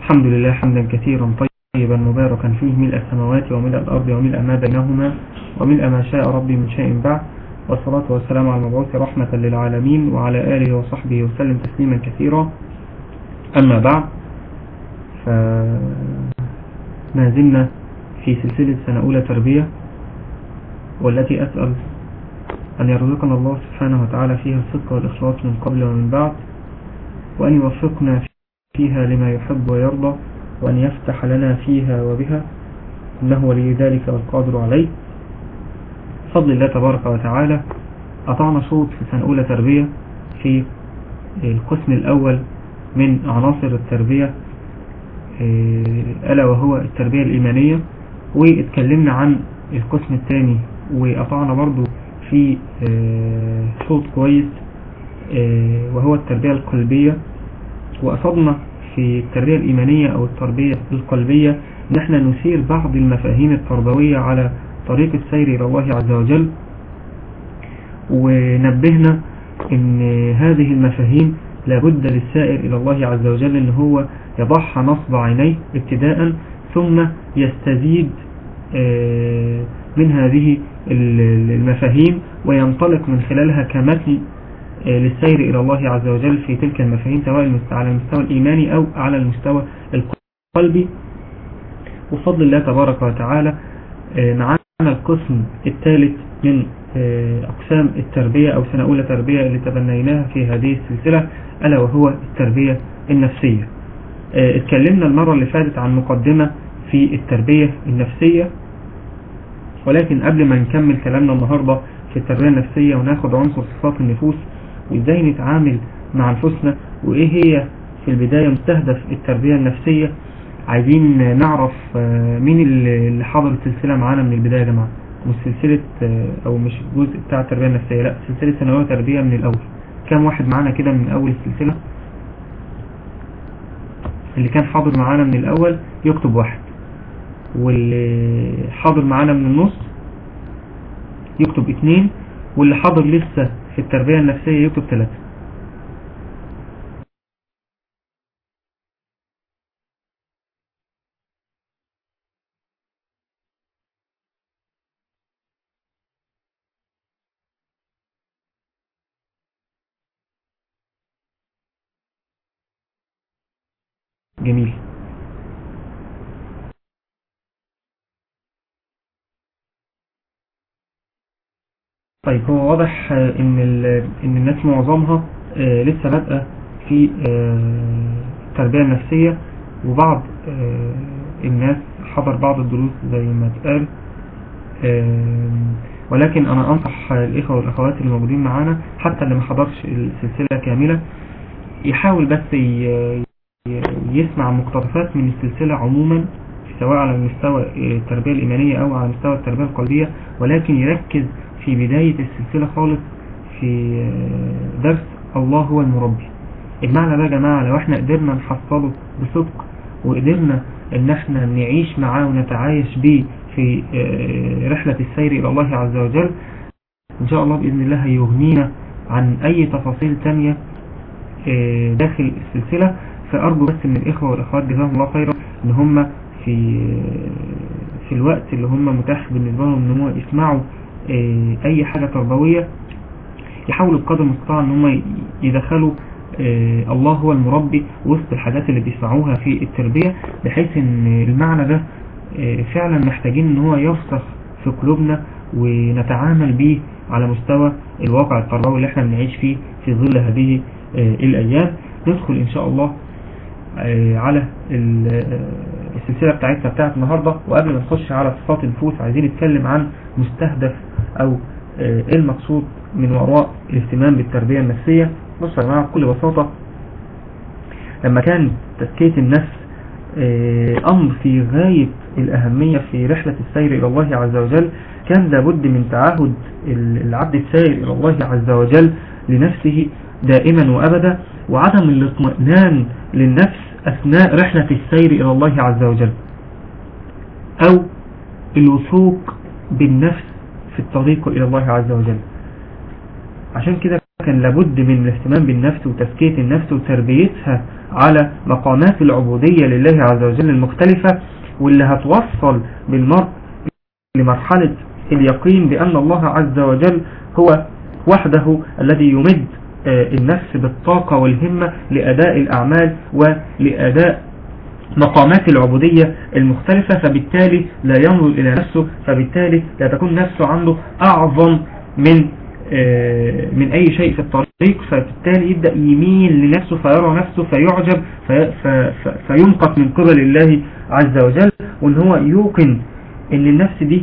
الحمد لله حمدا كثيرا طيبا مباركا فيه ملء السماوات وملء الأرض وملء ما بينهما وملء ما شاء ربي من شيء بعد والصلاة والسلام على المبعوث رحمة للعالمين وعلى آله وصحبه وسلم تسليما كثيرا أما بعد فما زلنا في سلسلة سنة أولى تربية والتي أسأل أن يرزقنا الله سبحانه وتعالى فيها الصدق والإخلاص من قبل ومن بعد وأن يوفقنا فيها لما يحب ويرضى وأن يفتح لنا فيها وبها إنه ولي ذلك والقادر عليه فضل الله تبارك وتعالى أطعنا شوط في سنة أولى تربية في القسم الأول من عناصر التربية ألا وهو التربية الإيمانية واتكلمنا عن القسم الثاني وقطعنا برضو في شوط كويس وهو التربية القلبية وأصبنا في التربية الإيمانية أو التربية القلبية ان احنا نثير بعض المفاهيم التربوية على طريق السير إلى الله عز وجل ونبهنا ان هذه المفاهيم لابد للسائر إلى الله عز وجل ان هو يضعها نصب عينيه ابتداء ثم يستزيد من هذه المفاهيم وينطلق من خلالها كمثل للسير إلى الله عز وجل في تلك المفاهيم سواء على المستوى الإيماني أو على المستوى القلبي وفضل الله تبارك وتعالى معنا القسم الثالث من أقسام التربية أو سنة أولى تربية اللي تبنيناها في هذه السلسلة ألا وهو التربية النفسية اتكلمنا المرة اللي فاتت عن مقدمة في التربية النفسية ولكن قبل ما نكمل كلامنا النهاردة في التربية النفسية وناخد عنصر صفات النفوس وازاي نتعامل مع نفوسنا وايه هي في البداية مستهدف التربية النفسية عايزين نعرف مين اللي حضر السلسلة معانا من البداية يا جماعة مش سلسلة او مش الجزء بتاع التربية النفسية لا سلسلة سنوية تربية من الاول كم واحد معانا كده من اول السلسلة اللي كان حاضر معانا من الاول يكتب واحد واللي حاضر معانا من النص يكتب اتنين واللي حاضر لسه في التربية النفسية يكتب ثلاثة جميل طيب هو واضح ان ان الناس معظمها لسه بادئه في التربية النفسية وبعض الناس حضر بعض الدروس زي ما اتقال ولكن انا انصح الاخوة والاخوات اللي موجودين معانا حتى اللي ما حضرش السلسلة كاملة يحاول بس يسمع مقتطفات من السلسلة عموما سواء على مستوى التربية الإيمانية أو على مستوى التربية القلبية ولكن يركز في بداية السلسلة خالص في درس الله هو المربي المعنى ده يا جماعة لو احنا قدرنا نحصله بصدق وقدرنا ان احنا نعيش معاه ونتعايش بيه في رحلة السير الى الله عز وجل ان شاء الله بإذن الله هيغنينا عن اي تفاصيل تانية داخل السلسلة فأرجو بس من الإخوة والأخوات جزاهم الله خيرا ان هم في في الوقت اللي هم متاح بالنسبة لهم ان هم يسمعوا اي حاجة تربوية يحاولوا بقدر المستطاع ان هم يدخلوا الله هو المربي وسط الحاجات اللي بيسمعوها في التربية بحيث ان المعنى ده فعلا محتاجين ان هو يرسخ في قلوبنا ونتعامل به على مستوى الواقع التربوي اللي احنا بنعيش فيه في ظل هذه الايام ندخل ان شاء الله على السلسلة بتاعتنا بتاعت النهاردة وقبل ما نخش على صفات النفوس عايزين نتكلم عن مستهدف او ايه المقصود من وراء الاهتمام بالتربية النفسية بصوا يا جماعة بكل بساطة لما كان تزكية النفس امر في غاية الاهمية في رحلة السير الى الله عز وجل كان لابد من تعهد العبد السير الى الله عز وجل لنفسه دائما وابدا وعدم الاطمئنان للنفس اثناء رحلة السير الى الله عز وجل او الوثوق بالنفس في الطريق الى الله عز وجل عشان كده كان لابد من الاهتمام بالنفس وتزكية النفس وتربيتها على مقامات العبودية لله عز وجل المختلفة واللي هتوصل بالمرء لمرحلة اليقين بأن الله عز وجل هو وحده الذي يمد آه، النفس بالطاقة والهمة لأداء الأعمال ولأداء مقامات العبودية المختلفة فبالتالي لا ينظر إلى نفسه فبالتالي لا تكون نفسه عنده أعظم من آه، من أي شيء في الطريق فبالتالي يبدأ يميل لنفسه فيرى نفسه فيعجب في فينقط من قبل الله عز وجل وان هو يوقن ان النفس دي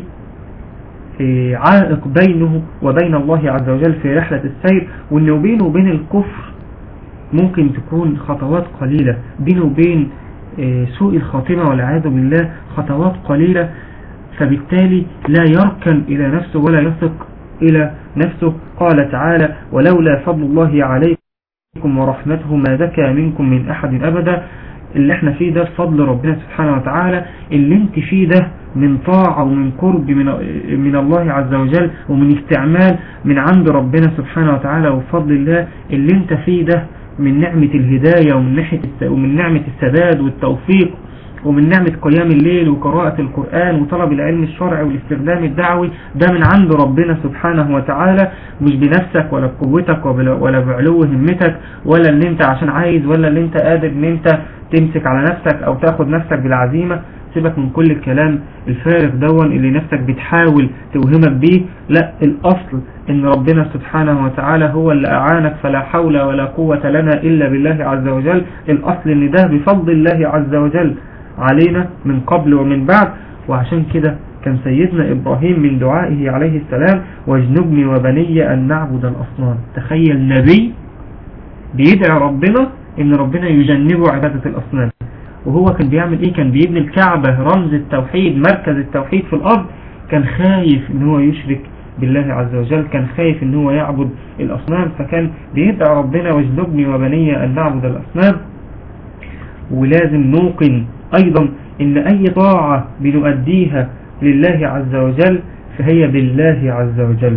آه، عائق بينه وبين الله عز وجل في رحلة السير وانه بينه وبين الكفر ممكن تكون خطوات قليلة بينه وبين آه، سوء الخاتمة والعياذ بالله خطوات قليلة فبالتالي لا يركن إلى نفسه ولا يثق إلى نفسه قال تعالى ولولا فضل الله عليكم ورحمته ما ذكى منكم من أحد أبدا اللي احنا فيه ده فضل ربنا سبحانه وتعالى اللي انت فيه ده من طاعة ومن قرب من, من الله عز وجل ومن استعمال من عند ربنا سبحانه وتعالى وفضل الله اللي انت فيه ده من نعمة الهداية ومن, ناحية ومن نعمة السداد والتوفيق ومن نعمة قيام الليل وقراءة القرآن وطلب العلم الشرعي والاستخدام الدعوي ده من عند ربنا سبحانه وتعالى مش بنفسك ولا بقوتك ولا بعلو همتك ولا اللي انت عشان عايز ولا اللي انت قادر ان انت تمسك على نفسك او تاخد نفسك بالعزيمة سيبك من كل الكلام الفارغ دون اللي نفسك بتحاول توهمك بيه لا الاصل ان ربنا سبحانه وتعالى هو اللي اعانك فلا حول ولا قوة لنا الا بالله عز وجل الاصل ان ده بفضل الله عز وجل علينا من قبل ومن بعد وعشان كده كان سيدنا إبراهيم من دعائه عليه السلام واجنبني وبني أن نعبد الأصنام تخيل نبي بيدعي ربنا ان ربنا يجنبه عبادة الأصنام وهو كان بيعمل ايه كان بيبني الكعبة رمز التوحيد مركز التوحيد في الأرض كان خايف ان هو يشرك بالله عز وجل كان خايف ان هو يعبد الأصنام فكان بيدعي ربنا واجنبني وبني أن نعبد الأصنام ولازم نوقن أيضا إن أي طاعة بنؤديها لله عز وجل فهي بالله عز وجل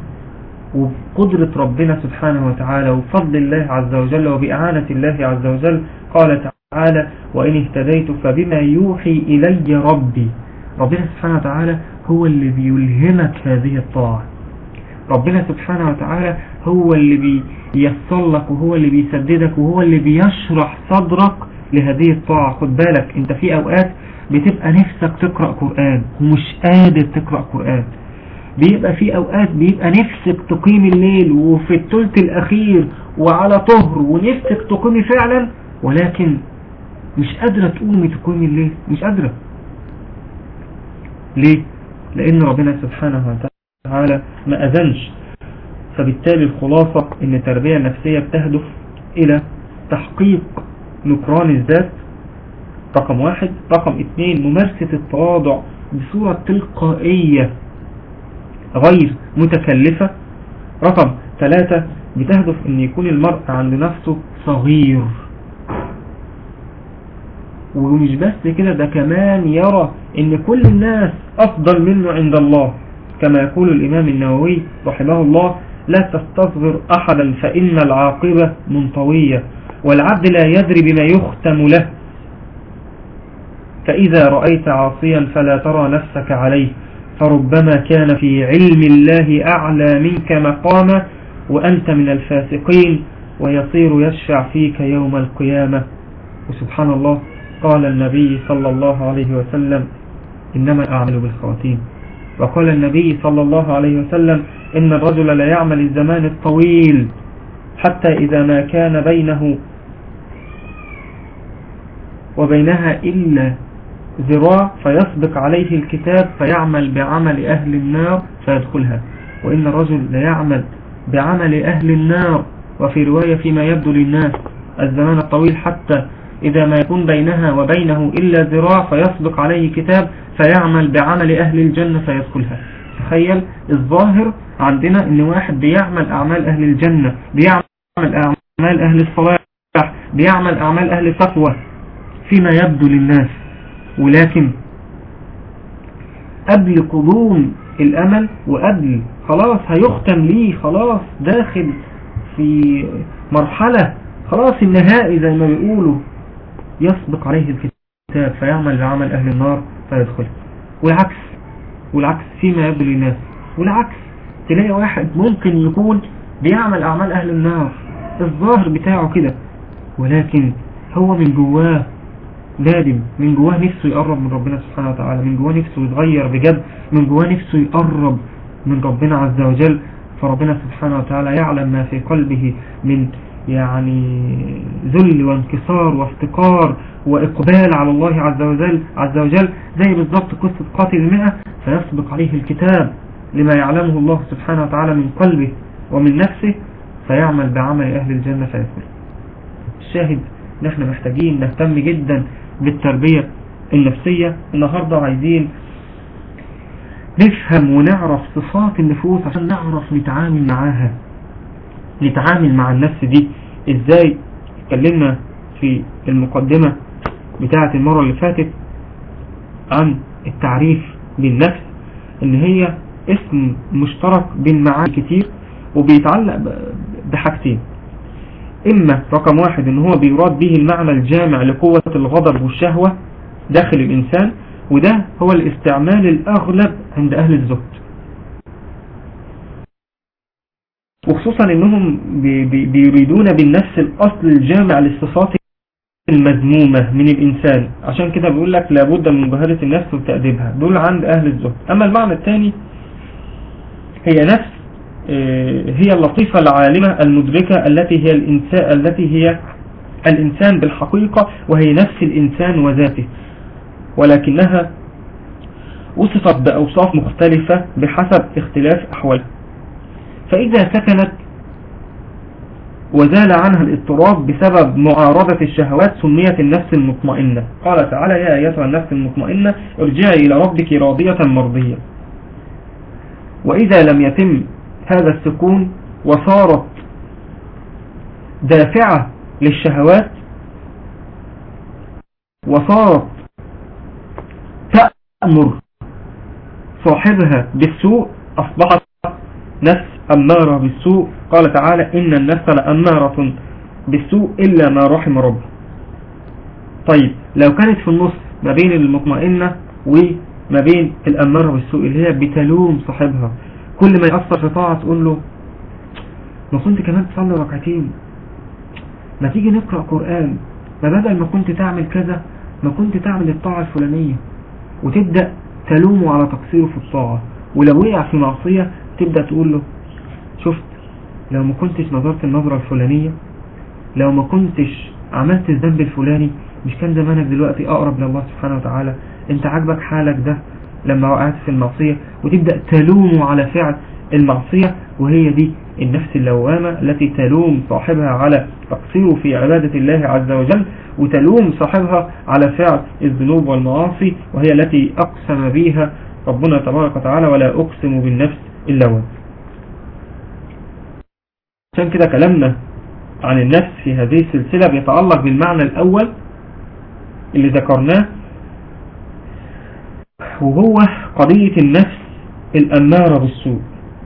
وبقدرة ربنا سبحانه وتعالى وفضل الله عز وجل وبإعانة الله عز وجل قال تعالى وإن اهتديت فبما يوحي إلي ربي ربنا سبحانه وتعالى هو اللي بيلهمك هذه الطاعة ربنا سبحانه وتعالى هو اللي بيصل لك وهو اللي بيسددك وهو اللي بيشرح صدرك لهذه الطاعة خد بالك انت في اوقات بتبقى نفسك تقرأ قرآن ومش قادر تقرأ قرآن بيبقى في اوقات بيبقى نفسك تقيم الليل وفي الثلث الاخير وعلى طهر ونفسك تقيمي فعلا ولكن مش قادرة تقومي تقيمي الليل مش قادرة ليه لان ربنا سبحانه وتعالى ما اذنش فبالتالي الخلاصة ان التربية النفسية بتهدف الى تحقيق نكران الذات رقم واحد رقم اثنين ممارسة التواضع بصورة تلقائية غير متكلفة رقم ثلاثة بتهدف ان يكون المرء عند نفسه صغير ومش بس كده ده كمان يرى ان كل الناس افضل منه عند الله كما يقول الامام النووي رحمه الله لا تستصغر احدا فان العاقبة منطوية والعبد لا يدري بما يختم له فإذا رأيت عاصيا فلا ترى نفسك عليه فربما كان في علم الله أعلى منك مقاما وأنت من الفاسقين ويصير يشفع فيك يوم القيامة وسبحان الله قال النبي صلى الله عليه وسلم إنما أعمل بالخواتيم وقال النبي صلى الله عليه وسلم إن الرجل لا يعمل الزمان الطويل حتى إذا ما كان بينه وبينها إلا ذراع فيسبق عليه الكتاب فيعمل بعمل أهل النار فيدخلها وإن الرجل لا يعمل بعمل أهل النار وفي رواية فيما يبدو للناس الزمان الطويل حتى إذا ما يكون بينها وبينه إلا ذراع فيسبق عليه كتاب فيعمل بعمل أهل الجنة فيدخلها تخيل الظاهر عندنا ان واحد بيعمل اعمال اهل الجنة بيعمل اعمال اهل الصلاح بيعمل اعمال اهل التقوى فيما يبدو للناس ولكن قبل قدوم الامل وقبل خلاص هيختم ليه خلاص داخل في مرحلة خلاص النهائي زي ما بيقولوا يسبق عليه الكتاب فيعمل بعمل أهل النار فيدخل والعكس والعكس فيما يبدو للناس والعكس تلاقي واحد ممكن يكون بيعمل أعمال أهل النار الظاهر بتاعه كده ولكن هو من جواه نادم من جواه نفسه يقرب من ربنا سبحانه وتعالى من جواه نفسه يتغير بجد من جواه نفسه يقرب من ربنا عز وجل فربنا سبحانه وتعالى يعلم ما في قلبه من يعني ذل وانكسار وافتقار وإقبال على الله عز وجل عز وجل زي بالضبط قصة قاتل المئة فيسبق عليه الكتاب لما يعلمه الله سبحانه وتعالى من قلبه ومن نفسه فيعمل بعمل أهل الجنة فيدخل الشاهد نحن محتاجين نهتم جدا بالتربية النفسية النهاردة عايزين نفهم ونعرف صفات النفوس عشان نعرف نتعامل معاها نتعامل مع النفس دي ازاي اتكلمنا في المقدمة بتاعة المرة اللي فاتت عن التعريف للنفس ان هي اسم مشترك بين معاني كتير وبيتعلق بحاجتين اما رقم واحد ان هو بيراد به المعنى الجامع لقوة الغضب والشهوة داخل الانسان وده هو الاستعمال الاغلب عند اهل الزهد وخصوصا انهم بيريدون بالنفس الاصل الجامع للصفات المذمومة من الانسان عشان كده بيقول لك لابد من مجاهدة النفس وتأديبها دول عند اهل الزهد اما المعنى الثاني هي نفس هي اللطيفة العالمة المدركة التي هي الإنسان التي هي الإنسان بالحقيقة وهي نفس الإنسان وذاته ولكنها وصفت بأوصاف مختلفة بحسب اختلاف أحوالها فإذا سكنت وزال عنها الاضطراب بسبب معارضة الشهوات سميت النفس المطمئنة قال تعالى يا أيتها النفس المطمئنة ارجعي إلى ربك راضية مرضية وإذا لم يتم هذا السكون وصارت دافعة للشهوات وصارت تأمر صاحبها بالسوء أصبحت نفس أمارة بالسوء قال تعالى إن النفس لأمارة بالسوء إلا ما رحم ربي طيب لو كانت في النص ما بين المطمئنة وما بين الأمارة بالسوء اللي هي بتلوم صاحبها كل ما يأثر في طاعة تقول له ما كنت كمان تصلي ركعتين ما تيجي نقرأ قرآن ما بدل ما كنت تعمل كذا ما كنت تعمل الطاعة الفلانية وتبدأ تلومه على تقصيره في الطاعة ولو وقع في معصية تبدأ تقول له شفت لو ما كنتش نظرت النظرة الفلانية لو ما كنتش عملت الذنب الفلاني مش كان زمانك دلوقتي أقرب لله سبحانه وتعالى انت عاجبك حالك ده لما وقعت في المعصية وتبدأ تلومه على فعل المعصية وهي دي النفس اللوامة التي تلوم صاحبها على تقصيره في عبادة الله عز وجل وتلوم صاحبها على فعل الذنوب والمعاصي وهي التي أقسم بها ربنا تبارك وتعالى ولا أقسم بالنفس اللوامة عشان كده كلامنا عن النفس في هذه السلسلة بيتعلق بالمعنى الأول اللي ذكرناه وهو قضية النفس الأمارة بالسوء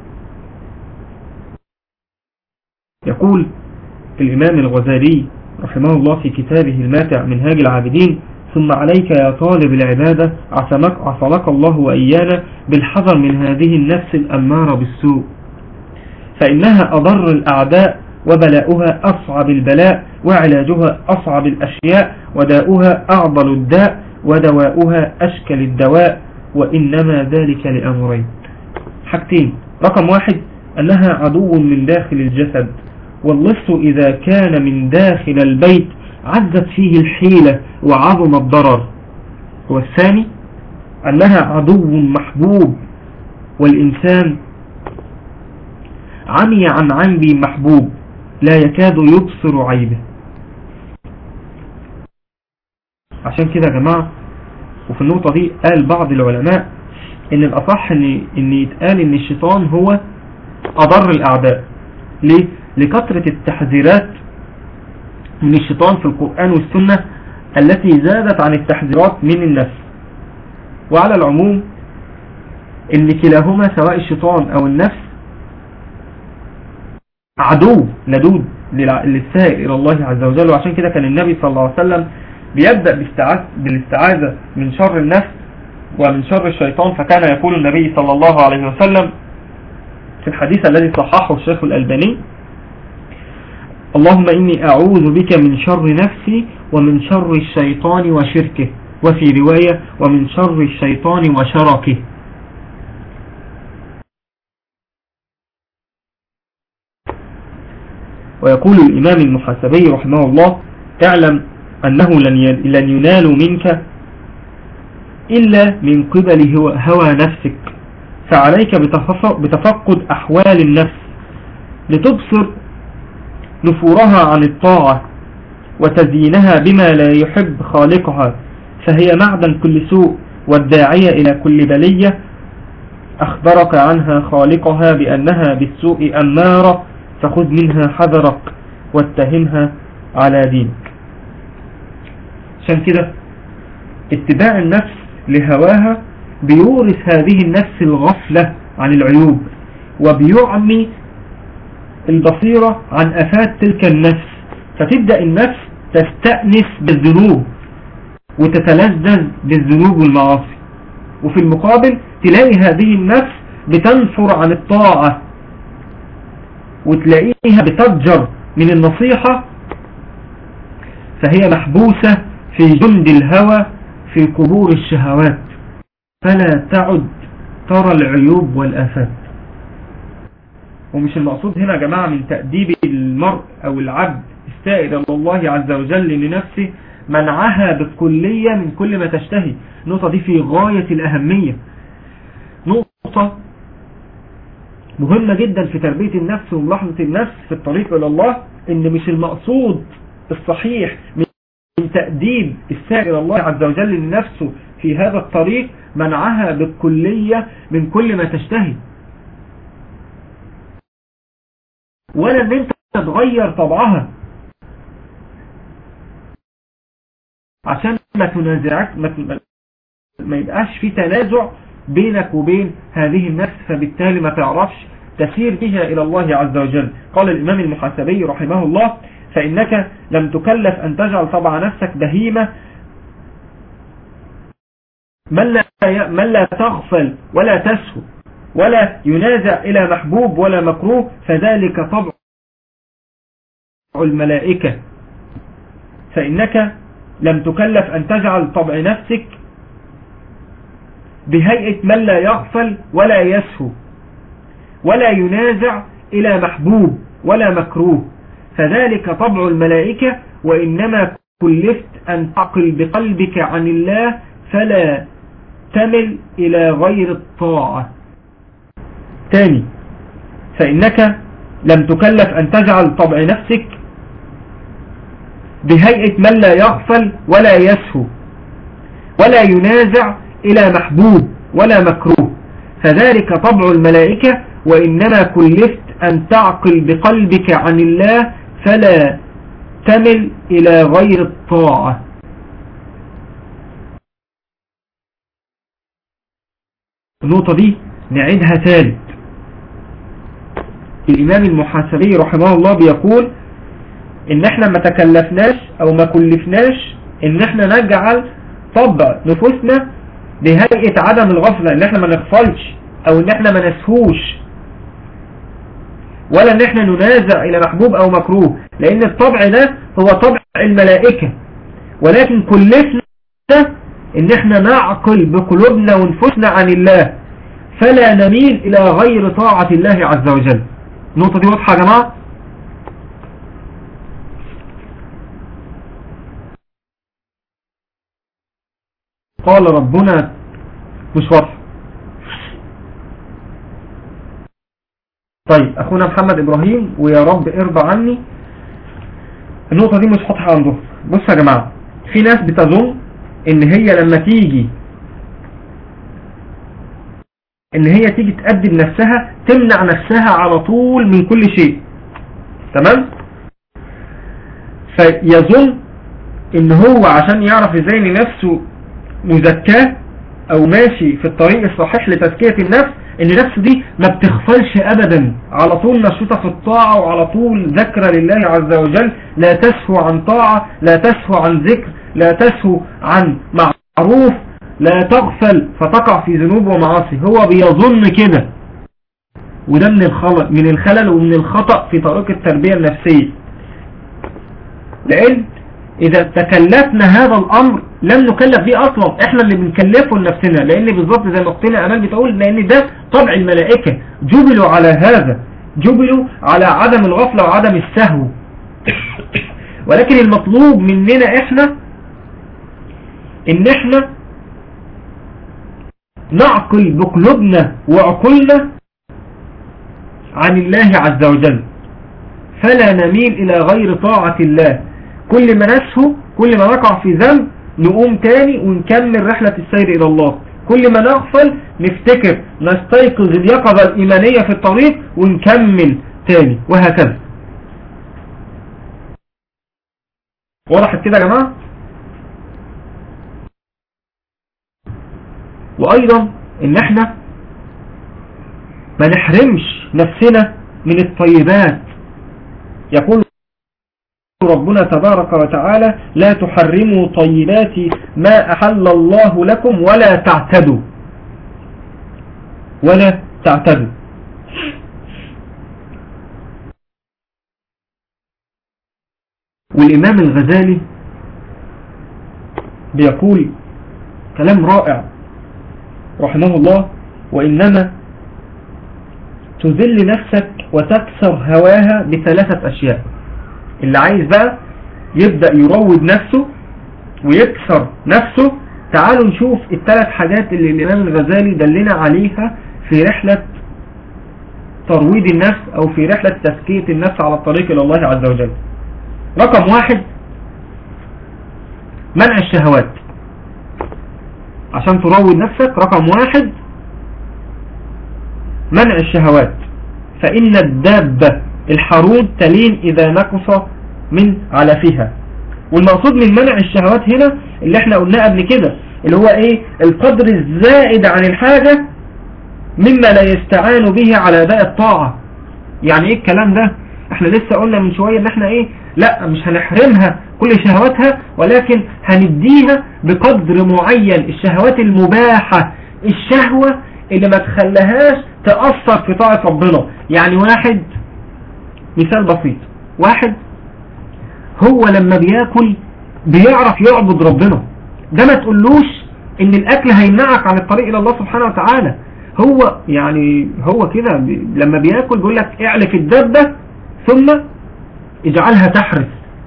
يقول الإمام الغزالي رحمه الله في كتابه الماتع منهاج العابدين ثم عليك يا طالب العبادة عصمك, عصمك الله وإيانا بالحذر من هذه النفس الأمارة بالسوء فإنها أضر الأعداء وبلاؤها أصعب البلاء وعلاجها أصعب الأشياء وداؤها أعضل الداء ودواؤها أشكل الدواء وإنما ذلك لأمرين حاجتين رقم واحد أنها عدو من داخل الجسد واللص إذا كان من داخل البيت عزت فيه الحيلة وعظم الضرر والثاني أنها عدو محبوب والإنسان عمي عن عيب محبوب لا يكاد يبصر عيبه عشان كده يا جماعة وفي النقطة دي قال بعض العلماء ان الاصح ان, إن يتقال ان الشيطان هو اضر الاعداء ليه لكثرة التحذيرات من الشيطان في القرآن والسنة التي زادت عن التحذيرات من النفس وعلى العموم ان كلاهما سواء الشيطان او النفس عدو لدود للسائل إلى الله عز وجل وعشان كده كان النبي صلى الله عليه وسلم بيبدأ بالاستعاذة من شر النفس ومن شر الشيطان فكان يقول النبي صلى الله عليه وسلم في الحديث الذي صححه الشيخ الألباني اللهم إني أعوذ بك من شر نفسي ومن شر الشيطان وشركه وفي رواية ومن شر الشيطان وشركه ويقول الإمام المحاسبي رحمه الله اعلم أنه لن ينال منك إلا من قبل هوى نفسك فعليك بتفقد أحوال النفس لتبصر نفورها عن الطاعة وتزيينها بما لا يحب خالقها فهي معدن كل سوء والداعية إلى كل بلية أخبرك عنها خالقها بأنها بالسوء أمارة فخذ منها حذرك واتهمها على دينك عشان كده اتباع النفس لهواها بيورث هذه النفس الغفلة عن العيوب وبيعمي البصيرة عن أفات تلك النفس فتبدأ النفس تستأنس بالذنوب وتتلذذ بالذنوب والمعاصي وفي المقابل تلاقي هذه النفس بتنفر عن الطاعة وتلاقيها بتضجر من النصيحة فهي محبوسة في جند الهوى في قبور الشهوات فلا تعد ترى العيوب والآفات ومش المقصود هنا يا جماعة من تأديب المرء أو العبد السائل إلى الله عز وجل لنفسه منعها بالكلية من كل ما تشتهي النقطة دي في غاية الأهمية نقطة مهمة جدا في تربية النفس وملاحظة النفس في الطريق إلى الله إن مش المقصود الصحيح من تأديب السائل إلى الله عز وجل لنفسه في هذا الطريق منعها بالكلية من كل ما تشتهي ولا ان انت تغير طبعها عشان ما تنازعك ما, ما يبقاش في تنازع بينك وبين هذه النفس فبالتالي ما تعرفش تسير بها إلى الله عز وجل قال الإمام المحاسبي رحمه الله فإنك لم تكلف أن تجعل طبع نفسك بهيمة من لا, من لا تغفل ولا تسهو ولا ينازع إلى محبوب ولا مكروه فذلك طبع الملائكة فإنك لم تكلف أن تجعل طبع نفسك بهيئة من لا يغفل ولا يسهو ولا ينازع إلى محبوب ولا مكروه فذلك طبع الملائكة وإنما كلفت أن تعقل بقلبك عن الله فلا تمل إلى غير الطاعة ثاني فإنك لم تكلف أن تجعل طبع نفسك بهيئة من لا يغفل ولا يسهو ولا ينازع إلى محبوب ولا مكروه فذلك طبع الملائكة وإنما كلفت أن تعقل بقلبك عن الله فلا تمل إلى غير الطاعة النقطة دي نعيدها ثالث الإمام المحاسبي رحمه الله بيقول إن احنا ما تكلفناش أو ما كلفناش إن احنا نجعل طبع نفوسنا بهيئة عدم الغفلة إن احنا ما نغفلش أو إن احنا ما نسهوش ولا إن احنا ننازع إلى محبوب أو مكروه لأن الطبع ده هو طبع الملائكة ولكن كلفنا إن احنا نعقل بقلوبنا ونفوسنا عن الله فلا نميل إلى غير طاعة الله عز وجل النقطة دي واضحة يا جماعة قال ربنا مش واضح طيب اخونا محمد ابراهيم ويا رب ارضى عني النقطة دي مش واضحة عندهم بص يا جماعة في ناس بتظن ان هي لما تيجي ان هي تيجي تقدم نفسها تمنع نفسها على طول من كل شيء تمام فيظن ان هو عشان يعرف ازاي ان نفسه مزكاه او ماشي في الطريق الصحيح لتزكية النفس ان النفس دي ما بتغفلش ابدا على طول نشيطة في الطاعة وعلى طول ذكرى لله عز وجل لا تسهو عن طاعة لا تسهو عن ذكر لا تسهو عن معروف لا تغفل فتقع في ذنوب ومعاصي هو بيظن كده وده من الخلل من الخلل ومن الخطأ في طريق التربية النفسية لأن إذا تكلفنا هذا الأمر لم نكلف به أصلا إحنا اللي بنكلفه لنفسنا لأن بالظبط زي ما أختنا أمال بتقول لأن ده طبع الملائكة جبلوا على هذا جبلوا على عدم الغفلة وعدم السهو ولكن المطلوب مننا إحنا إن إحنا نعقل بقلوبنا وعقولنا عن الله عز وجل فلا نميل إلى غير طاعة الله كل ما نسهو كل ما نقع في ذنب نقوم تاني ونكمل رحلة السير إلى الله كل ما نغفل نفتكر نستيقظ اليقظة الإيمانية في الطريق ونكمل تاني وهكذا وضحت كده يا جماعة وأيضا إن احنا ما نحرمش نفسنا من الطيبات يقول ربنا تبارك وتعالى لا تحرموا طيبات ما أحل الله لكم ولا تعتدوا ولا تعتدوا والإمام الغزالي بيقول كلام رائع رحمه الله وإنما تذل نفسك وتكسر هواها بثلاثة أشياء اللي عايز بقى يبدأ يروض نفسه ويكسر نفسه تعالوا نشوف الثلاث حاجات اللي الإمام الغزالي دلنا عليها في رحلة ترويض النفس أو في رحلة تزكية النفس على الطريق إلى الله عز وجل رقم واحد منع الشهوات عشان تروض نفسك رقم واحد منع الشهوات فإن الدابة الحرود تلين إذا نقص من علفها والمقصود من منع الشهوات هنا اللي احنا قلناه قبل كده اللي هو ايه القدر الزائد عن الحاجة مما لا يستعان به على أداء الطاعة يعني ايه الكلام ده احنا لسه قلنا من شوية ان احنا ايه لا مش هنحرمها كل شهواتها ولكن هنديها بقدر معين الشهوات المباحة الشهوة اللي ما تخليهاش تأثر في طاعة ربنا يعني واحد مثال بسيط واحد هو لما بياكل بيعرف يعبد ربنا ده ما تقولوش ان الاكل هيمنعك عن الطريق الى الله سبحانه وتعالى هو يعني هو كده لما بياكل بيقول لك اعلف الدبة ثم اجعلها تحرس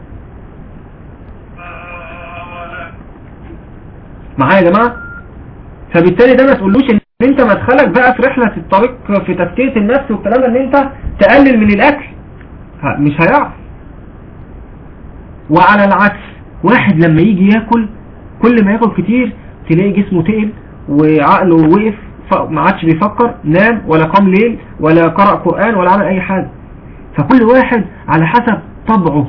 معايا يا جماعة فبالتالي ده ما تقولوش ان انت مدخلك بقى في رحلة الطريق في تزكية النفس والكلام ان انت تقلل من الاكل مش هيعرف وعلى العكس واحد لما يجي ياكل كل ما ياكل كتير تلاقي جسمه تقل وعقله وقف ما عادش بيفكر نام ولا قام ليل ولا قرأ قرآن ولا عمل اي حاجة فكل واحد على حسب طبعه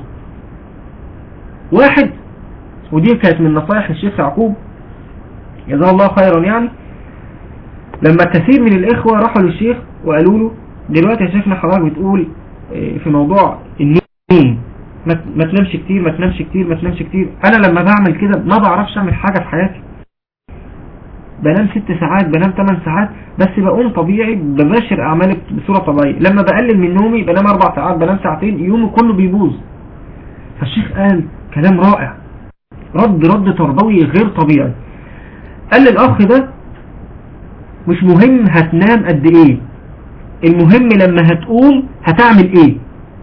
واحد ودي كانت من نصائح الشيخ يعقوب جزاه الله خيرا يعني لما كثير من الإخوة راحوا للشيخ وقالوا له دلوقتي يا شيخنا حضرتك بتقول في موضوع النوم ما تنامش كتير ما تنامش كتير ما تنامش كتير انا لما بعمل كده ما بعرفش اعمل حاجة في حياتي بنام ست ساعات بنام ثمان ساعات بس بقوم طبيعي بباشر اعمالي بصورة طبيعية لما بقلل من نومي بنام اربع ساعات بنام ساعتين يومي كله بيبوظ فالشيخ قال كلام رائع رد رد تربوي غير طبيعي قال للاخ ده مش مهم هتنام قد ايه المهم لما هتقوم هتعمل ايه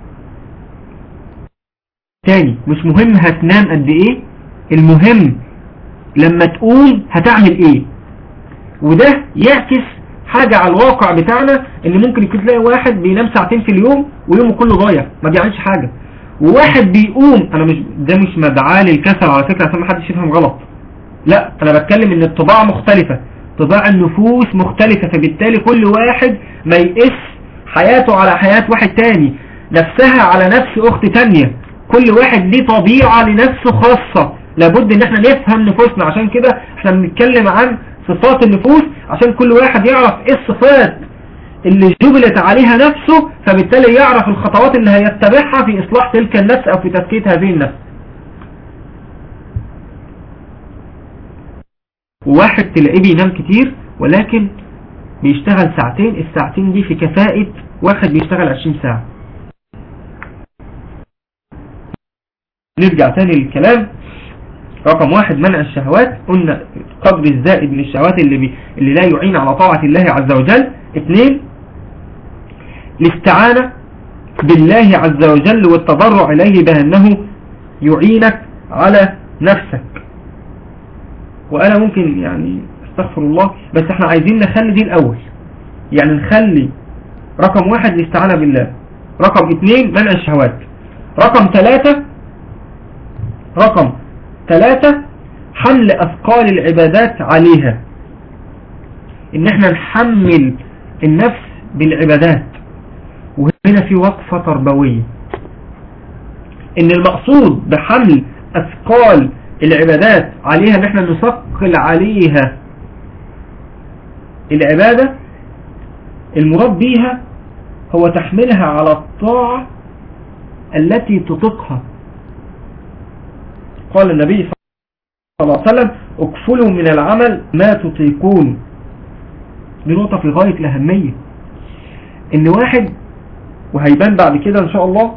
تاني مش مهم هتنام قد ايه المهم لما تقوم هتعمل ايه وده يعكس حاجة على الواقع بتاعنا ان ممكن يكون تلاقي واحد بينام ساعتين في اليوم ويومه كله ضايع ما بيعملش حاجة وواحد بيقوم انا مش ده مش مدعاة للكسل على فكرة عشان ما حدش يفهم غلط لا انا بتكلم ان الطباع مختلفة طباع النفوس مختلفة فبالتالي كل واحد ما يقس حياته على حياة واحد تاني نفسها على نفس اخت تانية كل واحد ليه طبيعة لنفسه خاصة لابد ان احنا نفهم نفوسنا عشان كده احنا بنتكلم عن صفات النفوس عشان كل واحد يعرف ايه الصفات اللي جبلت عليها نفسه فبالتالي يعرف الخطوات اللي هيتبعها في اصلاح تلك النفس او في تزكية هذه النفس وواحد تلاقيه بينام كتير ولكن بيشتغل ساعتين الساعتين دي في كفاءة واحد بيشتغل 20 ساعة نرجع تاني للكلام رقم واحد منع الشهوات قلنا قدر الزائد من الشهوات اللي, بي اللي لا يعين على طاعة الله عز وجل اثنين الاستعانة بالله عز وجل والتضرع إليه بأنه يعينك على نفسك وأنا ممكن يعني استغفر الله بس احنا عايزين نخلي دي الأول يعني نخلي رقم واحد الاستعانة بالله رقم اثنين منع الشهوات رقم ثلاثة رقم ثلاثة حمل أثقال العبادات عليها ان احنا نحمل النفس بالعبادات وهنا في وقفة تربوية ان المقصود بحمل اثقال العبادات عليها ان احنا نثقل عليها العبادة المراد بيها هو تحملها على الطاعة التي تطقها قال النبي صلى الله عليه وسلم اكفلوا من العمل ما تطيقون دي نقطة في غاية الأهمية ان واحد وهيبان بعد كده ان شاء الله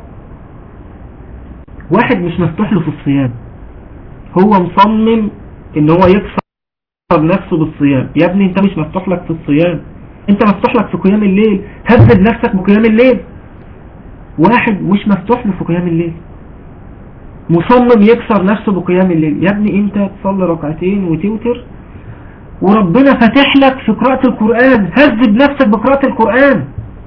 واحد مش مفتوح له في الصيام هو مصمم ان هو يكسر نفسه بالصيام يا ابني انت مش مفتوح لك في الصيام انت مفتوح لك في قيام الليل هزد نفسك بقيام الليل واحد مش مفتوح له في قيام الليل مصمم يكسر نفسه بقيام الليل يا ابني انت تصلي ركعتين وتوتر وربنا فاتح لك في قراءة القرآن هذب نفسك بقراءة القرآن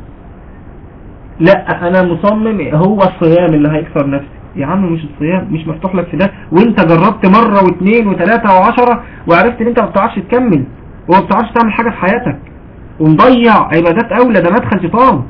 لا انا مصمم هو الصيام اللي هيكسر نفسي يا عم مش الصيام مش مفتوح لك في ده وانت جربت مرة واثنين وثلاثة وعشرة وعرفت ان انت ما بتعرفش تكمل وما بتعرفش تعمل حاجة في حياتك ومضيع عبادات اولى ده مدخل شيطان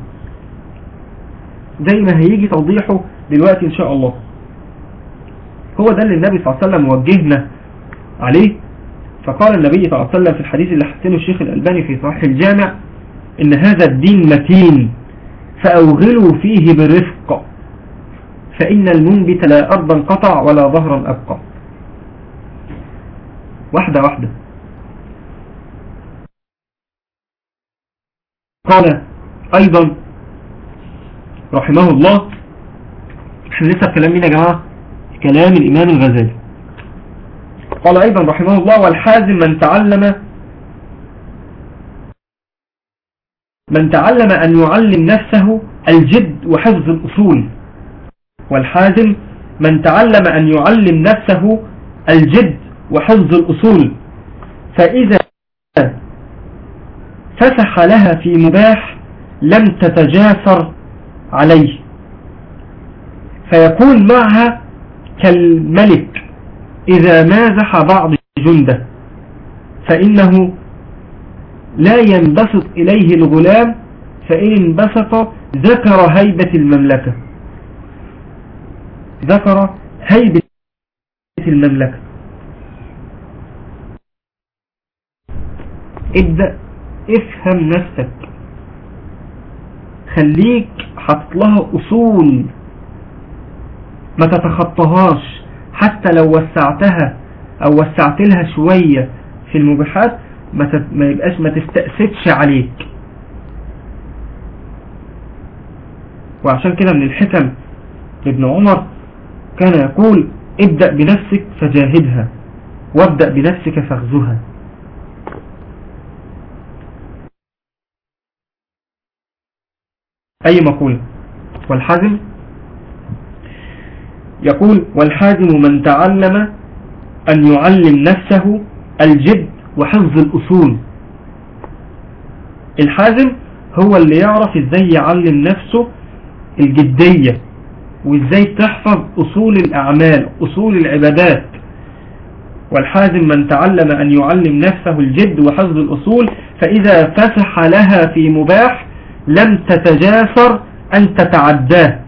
زي ما هيجي توضيحه دلوقتي ان شاء الله هو ده اللي النبي صلى الله عليه وسلم وجهنا عليه فقال النبي صلى الله عليه وسلم في الحديث اللي حسنه الشيخ الألباني في صحيح الجامع إن هذا الدين متين فأوغلوا فيه برفق فإن المنبت لا أرضا قطع ولا ظهرا أبقى واحدة واحدة قال أيضا رحمه الله احنا لسه كلام مين يا جماعة كلام الإمام الغزالي قال أيضا رحمه الله والحازم من تعلم من تعلم أن يعلم نفسه الجد وحفظ الأصول والحازم من تعلم أن يعلم نفسه الجد وحفظ الأصول فإذا فسح لها في مباح لم تتجاسر عليه فيكون معها كالملك إذا مازح بعض جنده فإنه لا ينبسط إليه الغلام فإن انبسط ذكر هيبة المملكة ذكر هيبة المملكة ابدأ افهم نفسك خليك حط لها أصول ما تتخطهاش حتى لو وسعتها او وسعت لها شوية في المبيحات ما, ما يبقاش ما تستأسدش عليك وعشان كده من الحكم ابن عمر كان يقول ابدأ بنفسك فجاهدها وابدأ بنفسك فاغزها أي مقولة والحزم يقول والحازم من تعلم أن يعلم نفسه الجد وحفظ الأصول الحازم هو اللي يعرف ازاي يعلم نفسه الجدية وازاي تحفظ أصول الأعمال أصول العبادات والحازم من تعلم أن يعلم نفسه الجد وحفظ الأصول فإذا فسح لها في مباح لم تتجاسر أن تتعداه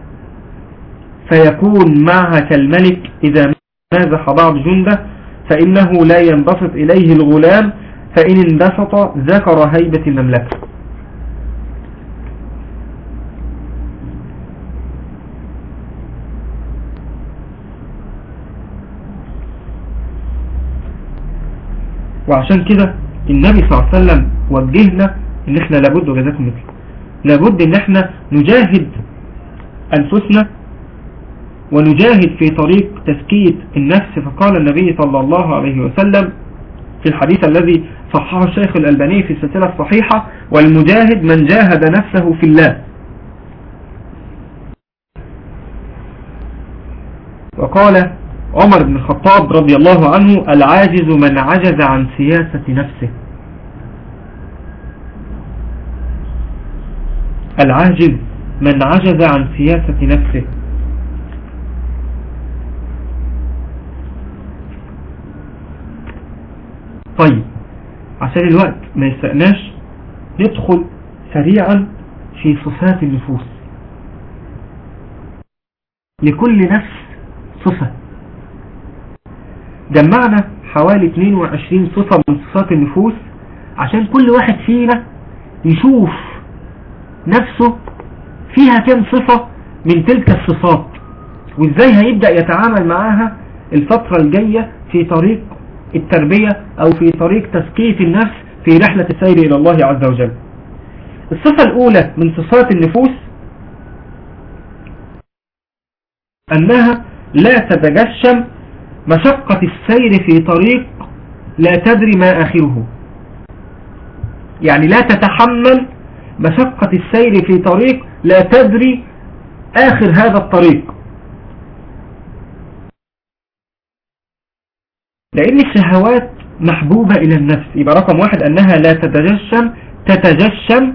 فيكون معها كالملك إذا مازح بعض جنده فإنه لا ينبسط إليه الغلام فإن انبسط ذكر هيبة المملكة وعشان كده النبي صلى الله عليه وسلم وجهنا ان احنا لابد وجزاكم مثل لابد ان احنا نجاهد انفسنا ونجاهد في طريق تزكية النفس فقال النبي صلى الله عليه وسلم في الحديث الذي صححه الشيخ الألباني في السلسلة الصحيحة والمجاهد من جاهد نفسه في الله وقال عمر بن الخطاب رضي الله عنه العاجز من عجز عن سياسة نفسه العاجز من عجز عن سياسة نفسه طيب عشان الوقت ما يسأناش ندخل سريعا في صفات النفوس لكل نفس صفة جمعنا حوالي 22 صفة من صفات النفوس عشان كل واحد فينا يشوف نفسه فيها كم صفة من تلك الصفات وازاي هيبدأ يتعامل معاها الفترة الجاية في طريق التربية او في طريق تزكية النفس في رحلة السير الى الله عز وجل الصفة الاولى من صفات النفوس انها لا تتجشم مشقة السير في طريق لا تدري ما آخره يعني لا تتحمل مشقة السير في طريق لا تدري آخر هذا الطريق لأن الشهوات محبوبة إلى النفس يبقى رقم واحد أنها لا تتجشم تتجشم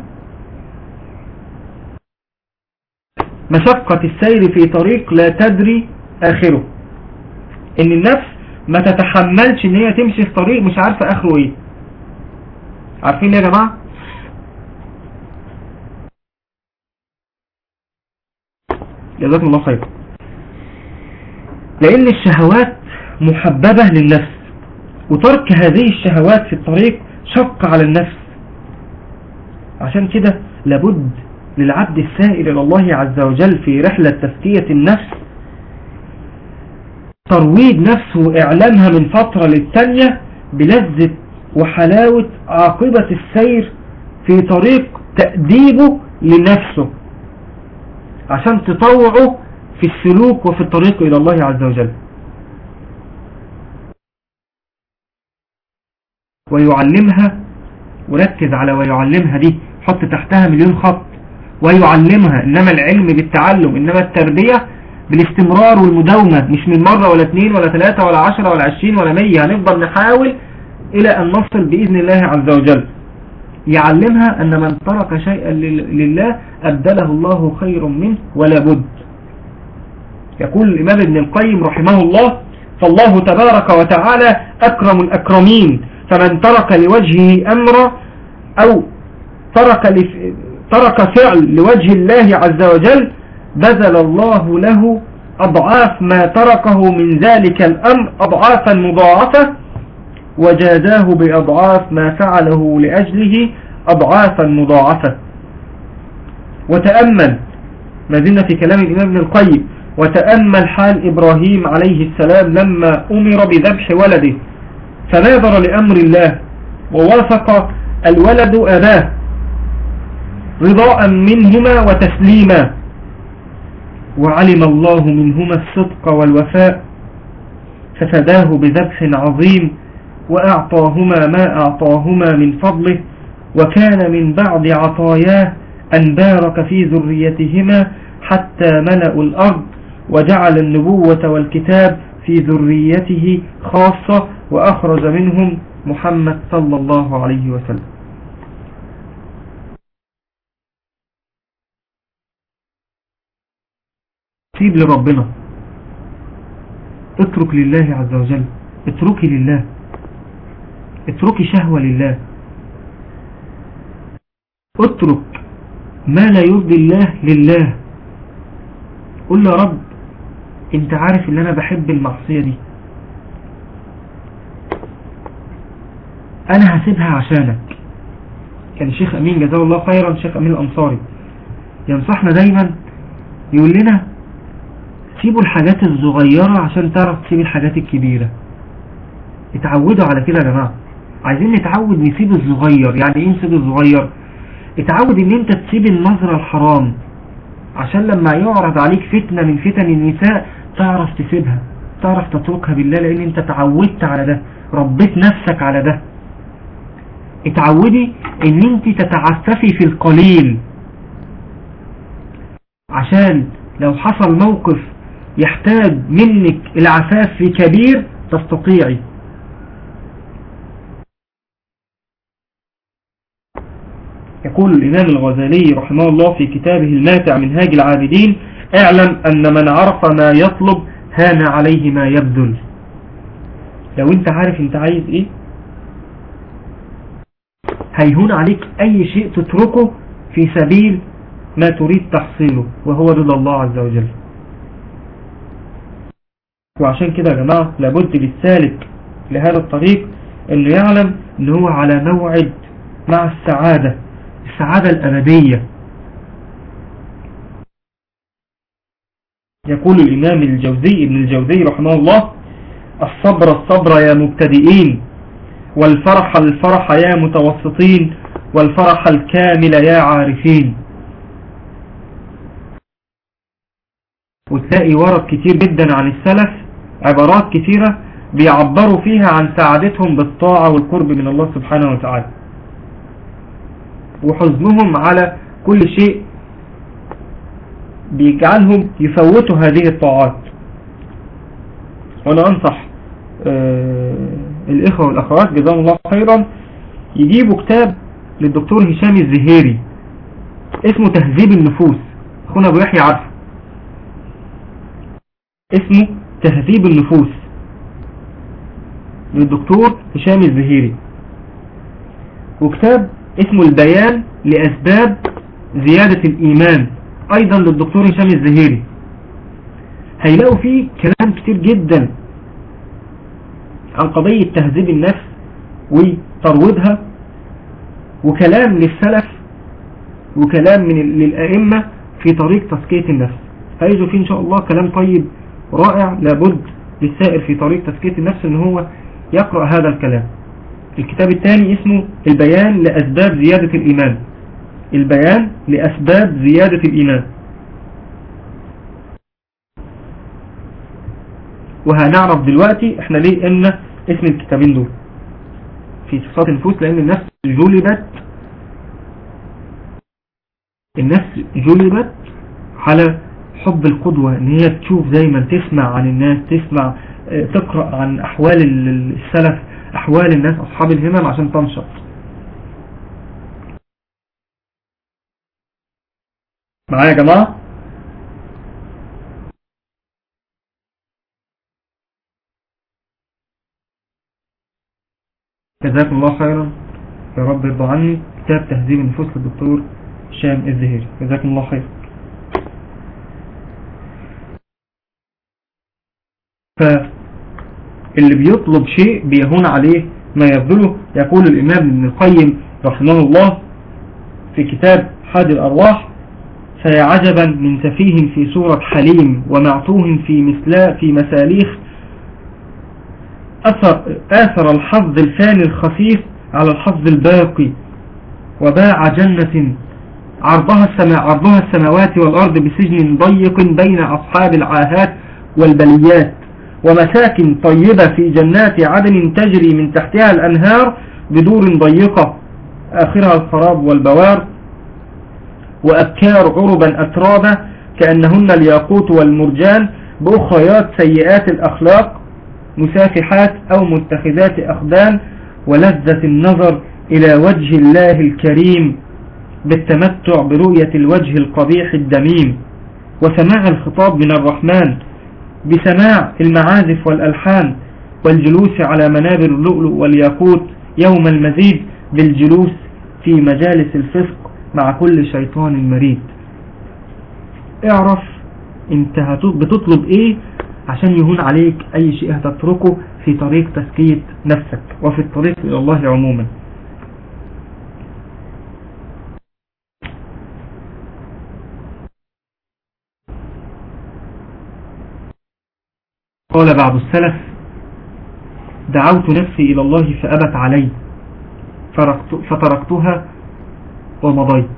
مشقة السير في طريق لا تدري آخره ان النفس ما تتحملش ان هي تمشي في طريق مش عارفة اخره ايه عارفين يا جماعة جزاكم الله خير لان الشهوات محببة للنفس وترك هذه الشهوات في الطريق شق على النفس عشان كده لابد للعبد السائل الى الله عز وجل في رحلة تزكية النفس ترويض نفسه وإعلامها من فترة للتانية بلذة وحلاوة عاقبة السير في طريق تأديبه لنفسه عشان تطوعه في السلوك وفي الطريق إلى الله عز وجل ويعلمها وركز على ويعلمها دي حط تحتها مليون خط ويعلمها إنما العلم بالتعلم إنما التربية بالاستمرار والمداومة مش من مرة ولا اثنين ولا ثلاثة ولا عشرة ولا عشرين ولا مية هنفضل نحاول إلى أن نصل بإذن الله عز وجل يعلمها أن من ترك شيئا لله أبدله الله خير منه ولا بد يقول الإمام ابن القيم رحمه الله فالله تبارك وتعالى أكرم الأكرمين فمن ترك لوجهه أمر أو ترك, ترك فعل لوجه الله عز وجل بذل الله له أضعاف ما تركه من ذلك الأمر أضعافا مضاعفة وجازاه بأضعاف ما فعله لأجله أضعافا مضاعفة وتأمل ما زلنا في كلام الإمام ابن القيم وتأمل حال إبراهيم عليه السلام لما أمر بذبح ولده فناظر لأمر الله ووافق الولد أباه رضاء منهما وتسليما وعلم الله منهما الصدق والوفاء ففداه بذبح عظيم وأعطاهما ما أعطاهما من فضله وكان من بعض عطاياه أن بارك في ذريتهما حتى ملأوا الأرض وجعل النبوة والكتاب في ذريته خاصة وأخرج منهم محمد صلى الله عليه وسلم سيب لربنا اترك لله عز وجل اتركي لله اتركي شهوة لله اترك ما لا يرضي الله لله قل له رب انت عارف ان انا بحب المعصية دي انا هسيبها عشانك كان الشيخ امين جزاه الله خيرا الشيخ امين الانصاري ينصحنا دايما يقول لنا سيبوا الحاجات الصغيرة عشان تعرف تسيب الحاجات الكبيرة اتعودوا على كده يا جماعة عايزين نتعود نسيب الصغير يعني ايه نسيب الصغير اتعود ان انت تسيب النظرة الحرام عشان لما يعرض عليك فتنة من فتن النساء تعرف تسيبها تعرف تتركها بالله لان انت تعودت على ده ربيت نفسك على ده اتعودي ان انت تتعففي في القليل عشان لو حصل موقف يحتاج منك العفاف في كبير تستطيعي يقول الإمام الغزالي رحمه الله في كتابه الماتع منهاج العابدين اعلم أن من عرف ما يطلب هان عليه ما يبذل لو انت عارف انت عايز ايه هيهون عليك اي شيء تتركه في سبيل ما تريد تحصيله وهو رضا الله عز وجل وعشان كده يا جماعة لابد للسالك لهذا الطريق انه يعلم ان هو على موعد مع السعادة السعادة الأبدية يقول الإمام الجوزي ابن الجوزي رحمه الله الصبر الصبر يا مبتدئين والفرح الفرح يا متوسطين والفرح الكامل يا عارفين وتلاقي ورد كتير جدا عن السلف عبارات كتيرة بيعبروا فيها عن سعادتهم بالطاعة والقرب من الله سبحانه وتعالى وحزنهم على كل شيء بيجعلهم يفوتوا هذه الطاعات وانا انصح آه الاخوة والاخوات جزاهم الله خيرا يجيبوا كتاب للدكتور هشام الزهيري اسمه تهذيب النفوس اخونا ابو يحيى عارفه اسمه تهذيب النفوس للدكتور هشام الزهيري وكتاب اسمه البيان لأسباب زيادة الإيمان أيضا للدكتور هشام الزهيري هيلاقوا فيه كلام كتير جدا عن قضية تهذيب النفس وترويضها وكلام للسلف وكلام من للأئمة في طريق تزكية النفس هيجوا فيه إن شاء الله كلام طيب رائع لابد للسائر في طريق تزكية النفس ان هو يقرأ هذا الكلام الكتاب الثاني اسمه البيان لأسباب زيادة الإيمان البيان لأسباب زيادة الإيمان وهنعرف دلوقتي احنا ليه ان اسم الكتابين دول في صفات النفوس لان النفس جلبت النفس جلبت على حب القدوة ان هي تشوف دايما تسمع عن الناس تسمع تقرأ عن احوال السلف احوال الناس اصحاب الهمم عشان تنشط معايا يا جماعة جزاكم الله خيرا يا رب يرضى عني كتاب تهذيب النفوس للدكتور هشام الزهيري جزاكم الله خير فاللي بيطلب شيء بيهون عليه ما يبذله يقول الإمام ابن القيم رحمه الله في كتاب حاد الأرواح فيا عجبا من سفيه في سورة حليم ومعتوه في مثلا في مساليخ أثر, آثر الحظ الفاني الخفيف على الحظ الباقي وباع جنة عرضها, السماء عرضها السماوات والأرض بسجن ضيق بين أصحاب العاهات والبليات ومساكن طيبة في جنات عدن تجري من تحتها الأنهار بدور ضيقة آخرها الخراب والبوار وأبكار عربا أترابا كأنهن الياقوت والمرجان بأخريات سيئات الأخلاق مسافحات أو متخذات أخدان ولذة النظر إلى وجه الله الكريم بالتمتع برؤية الوجه القبيح الدميم وسماع الخطاب من الرحمن بسماع المعازف والألحان والجلوس على منابر اللؤلؤ والياقوت يوم المزيد بالجلوس في مجالس الفسق مع كل شيطان مريد اعرف انت بتطلب ايه عشان يهون عليك اي شيء هتتركه في طريق تزكية نفسك وفي الطريق إلى الله عموما قال بعض السلف دعوت نفسي إلى الله فأبت علي فتركتها ومضيت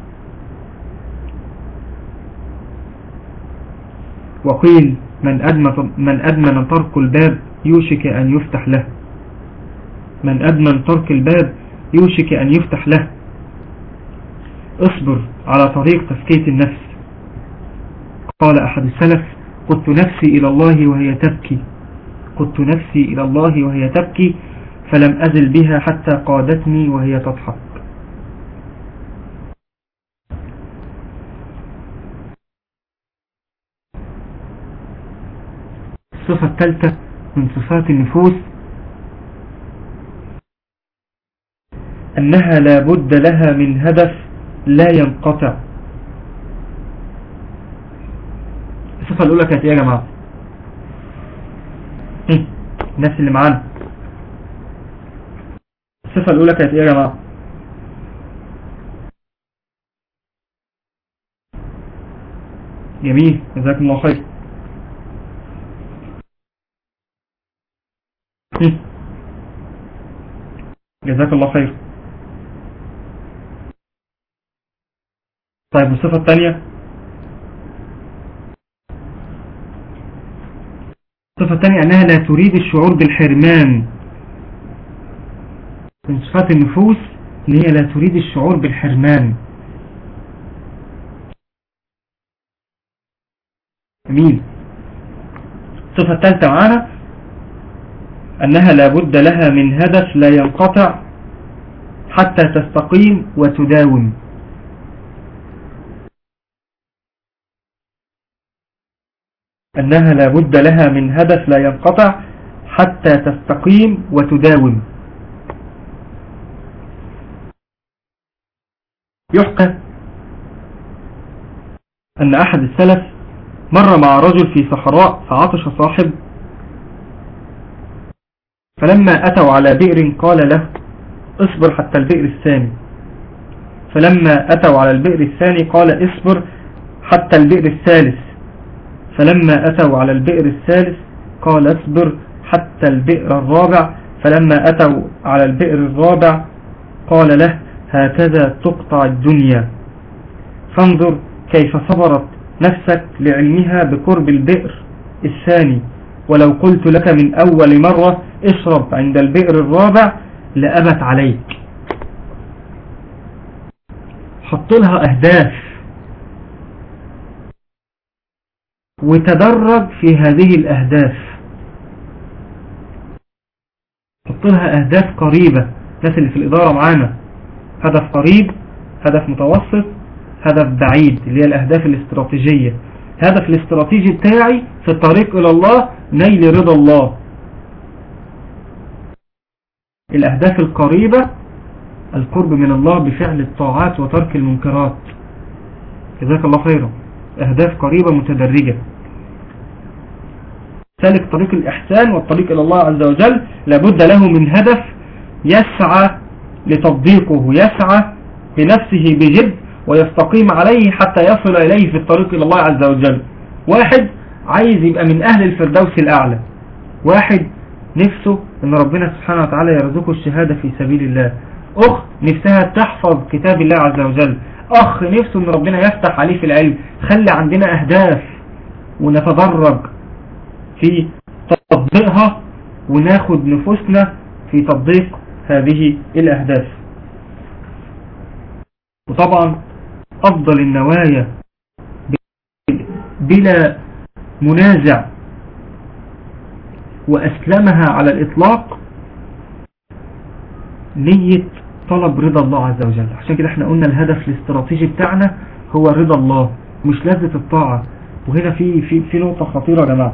وقيل من أدمن, من أدمن ترك الباب يوشك أن يفتح له من أدمن ترك الباب يوشك أن يفتح له اصبر على طريق تفكية النفس قال أحد السلف قدت نفسي إلى الله وهي تبكي قدت نفسي إلى الله وهي تبكي فلم أزل بها حتى قادتني وهي تضحك الصفة الثالثة من صفات النفوس أنها لا بد لها من هدف لا ينقطع الصفة الأولى كانت إيه يا جماعة الناس اللي معانا الصفة الأولى كانت إيه يا جماعة جميل جزاكم الله خير جزاك الله خير طيب والصفة الثانية الصفة الثانية أنها لا تريد الشعور بالحرمان من صفات النفوس اللي هي لا تريد الشعور بالحرمان جميل الصفة الثالثة معانا أنها لا بد لها من هدف لا ينقطع حتى تستقيم وتداوم أنها لا بد لها من هدف لا ينقطع حتى تستقيم وتداوم يحكى أن أحد السلف مر مع رجل في صحراء فعطش صاحب فلما أتوا على بئر قال له اصبر حتى البئر الثاني فلما أتوا على البئر الثاني قال اصبر حتى البئر الثالث فلما أتوا على البئر الثالث قال اصبر حتى البئر الرابع فلما أتوا على البئر الرابع قال له هكذا تقطع الدنيا فانظر كيف صبرت نفسك لعلمها بقرب البئر الثاني ولو قلت لك من أول مرة اشرب عند البئر الرابع لأبت عليك حط لها أهداف وتدرج في هذه الأهداف حط لها أهداف قريبة الناس اللي في الإدارة معانا هدف قريب هدف متوسط هدف بعيد اللي هي الأهداف الاستراتيجية هدف الاستراتيجي بتاعي في الطريق إلى الله نيل رضا الله الأهداف القريبة القرب من الله بفعل الطاعات وترك المنكرات جزاك الله خيرا أهداف قريبة متدرجة سالك طريق الإحسان والطريق إلى الله عز وجل لابد له من هدف يسعى لتطبيقه يسعى بنفسه بجد ويستقيم عليه حتى يصل إليه في الطريق إلى الله عز وجل واحد عايز يبقى من أهل الفردوس الأعلى واحد نفسه ان ربنا سبحانه وتعالى يرزقه الشهادة في سبيل الله اخت نفسها تحفظ كتاب الله عز وجل اخ نفسه ان ربنا يفتح عليه في العلم خلي عندنا اهداف ونتدرج في تطبيقها وناخد نفوسنا في تطبيق هذه الاهداف وطبعا افضل النوايا بلا منازع وأسلمها على الإطلاق نية طلب رضا الله عز وجل عشان كده احنا قلنا الهدف الاستراتيجي بتاعنا هو رضا الله مش لذة الطاعة وهنا في في في نقطة خطيرة يا جماعة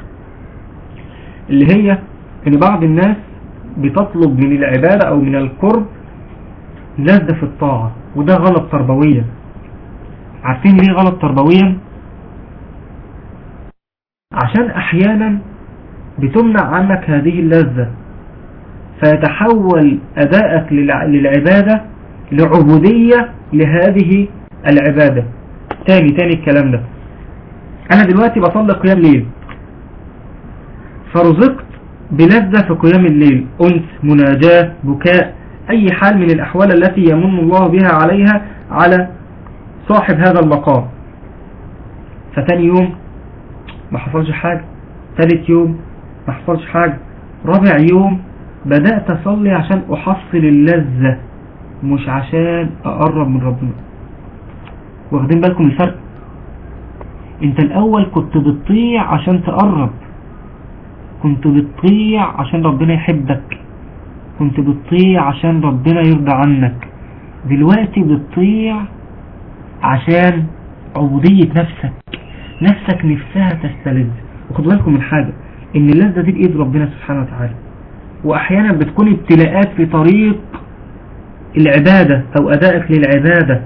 اللي هي ان بعض الناس بتطلب من العبادة او من القرب لذة في الطاعة وده غلط تربويا عارفين ليه غلط تربويا عشان احيانا بتمنع عنك هذه اللذة فيتحول أداءك للعبادة لعبودية لهذه العبادة تاني تاني الكلام ده أنا دلوقتي بصلي قيام ليل فرزقت بلذة في قيام الليل أنس مناجاة بكاء أي حال من الأحوال التي يمن الله بها عليها على صاحب هذا المقام فتاني يوم ما حصلش حاجة ثالث يوم ما حصلش حاجة رابع يوم بدأت أصلي عشان أحصل اللذة مش عشان أقرب من ربنا واخدين بالكم الفرق انت الأول كنت بتطيع عشان تقرب كنت بتطيع عشان ربنا يحبك كنت بتطيع عشان ربنا يرضى عنك دلوقتي بتطيع عشان عبودية نفسك نفسك نفسها تستلذ وخدوا بالكم من حاجة ان اللذة دي بإيد ربنا سبحانه وتعالى واحيانا بتكون ابتلاءات في طريق العبادة او ادائك للعبادة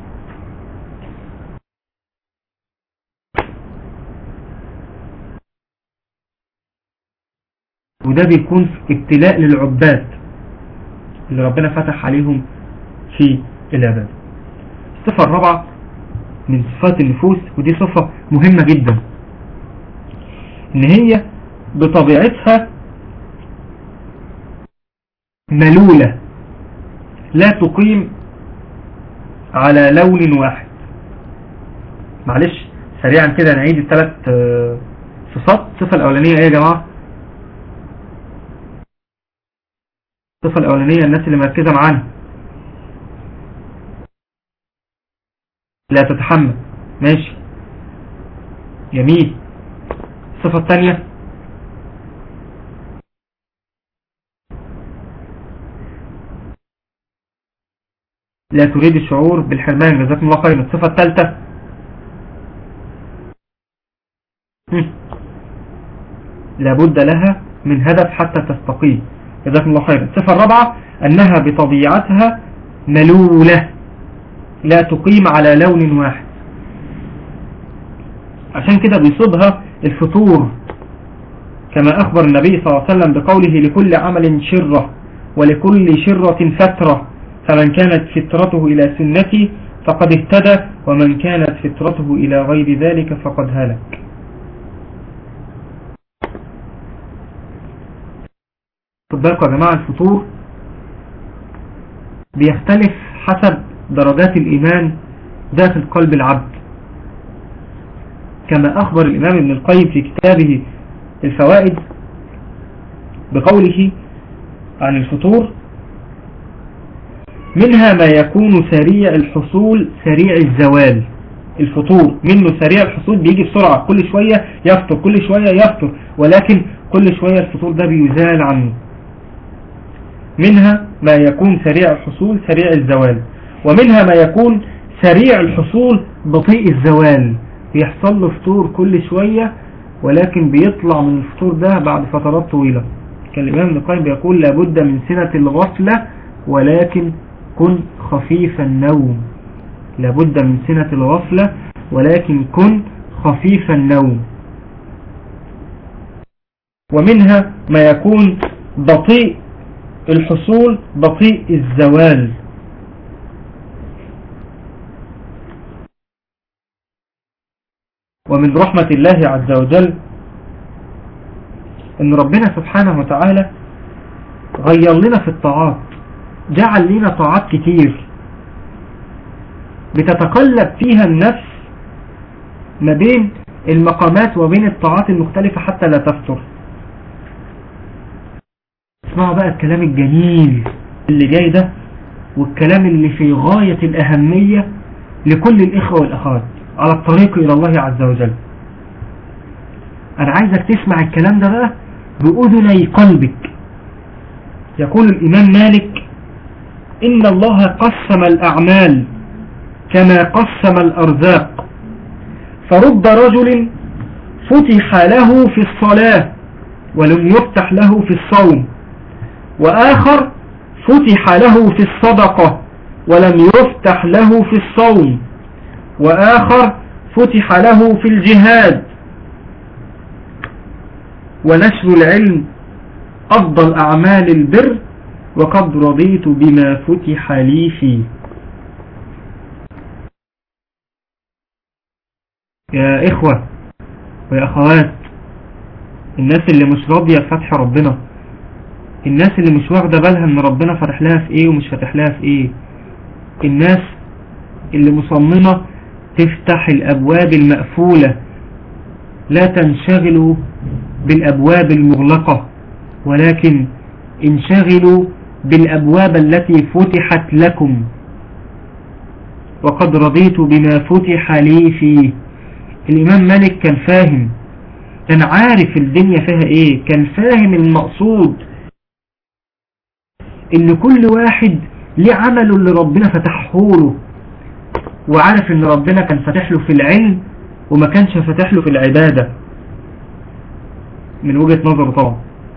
وده بيكون ابتلاء للعباد اللي ربنا فتح عليهم في العبادة الصفة الرابعة من صفات النفوس ودي صفة مهمة جدا ان هي بطبيعتها ملولة لا تقيم على لون واحد معلش سريعا كده نعيد الثلاث آه، صفات الصفة الاولانية ايه يا جماعة الصفة الاولانية الناس اللي مركزة معانا لا تتحمل ماشي جميل الصفة الثانية لا تريد الشعور بالحرمان جزاكم الله خيرا الصفة الثالثة لابد لها من هدف حتى تستقيم جزاكم الله خيرا الصفة الرابعة أنها بطبيعتها ملولة لا تقيم على لون واحد عشان كده بيصيبها الفطور كما أخبر النبي صلى الله عليه وسلم بقوله لكل عمل شرة ولكل شرة فترة فمن كانت فطرته إلى سنتي فقد اهتدى ومن كانت فطرته إلى غير ذلك فقد هلك خد بالكم يا جماعة الفطور بيختلف حسب درجات الإيمان داخل قلب العبد كما أخبر الإمام ابن القيم في كتابه الفوائد بقوله عن الفطور منها ما يكون سريع الحصول سريع الزوال الفطور منه سريع الحصول بيجي بسرعة كل شوية يفطر كل شوية يفطر ولكن كل شوية الفطور ده بيزال عنه منها ما يكون سريع الحصول سريع الزوال ومنها ما يكون سريع الحصول بطيء الزوال بيحصل له فطور كل شوية ولكن بيطلع من الفطور ده بعد فترات طويلة كان الإمام ابن القيم بيقول لابد من سنة الغفلة ولكن كن خفيف النوم لابد من سنة الغفلة ولكن كن خفيف النوم ومنها ما يكون بطيء الحصول بطيء الزوال ومن رحمة الله عز وجل ان ربنا سبحانه وتعالى غير لنا في الطاعات جعل لنا طاعات كتير بتتقلب فيها النفس ما بين المقامات وبين الطاعات المختلفة حتى لا تفتر اسمعوا بقى الكلام الجميل اللي جاي ده والكلام اللي في غاية الأهمية لكل الإخوة والأخوات على الطريق إلى الله عز وجل أنا عايزك تسمع الكلام ده بقى بأذني قلبك يقول الإمام مالك إن الله قسم الأعمال كما قسم الأرزاق فرب رجل فتح له في الصلاة ولم يفتح له في الصوم وآخر فتح له في الصدقة ولم يفتح له في الصوم وآخر فتح له في الجهاد ونشر العلم أفضل أعمال البر وقد رضيت بما فتح لي فيه يا إخوة ويا أخوات الناس اللي مش راضية بفتح ربنا الناس اللي مش واخدة بالها ان ربنا فتح لها في ايه ومش فتح لها في ايه الناس اللي مصممة تفتح الابواب المقفولة لا تنشغلوا بالابواب المغلقة ولكن انشغلوا بالابواب التي فتحت لكم وقد رضيت بما فتح لي فيه الامام مالك كان فاهم كان عارف الدنيا فيها ايه كان فاهم المقصود ان كل واحد ليه عمله اللي ربنا فتحه له وعارف ان ربنا كان فتح له في العلم وما كانش فتح له في العبادة من وجهة نظره طبعا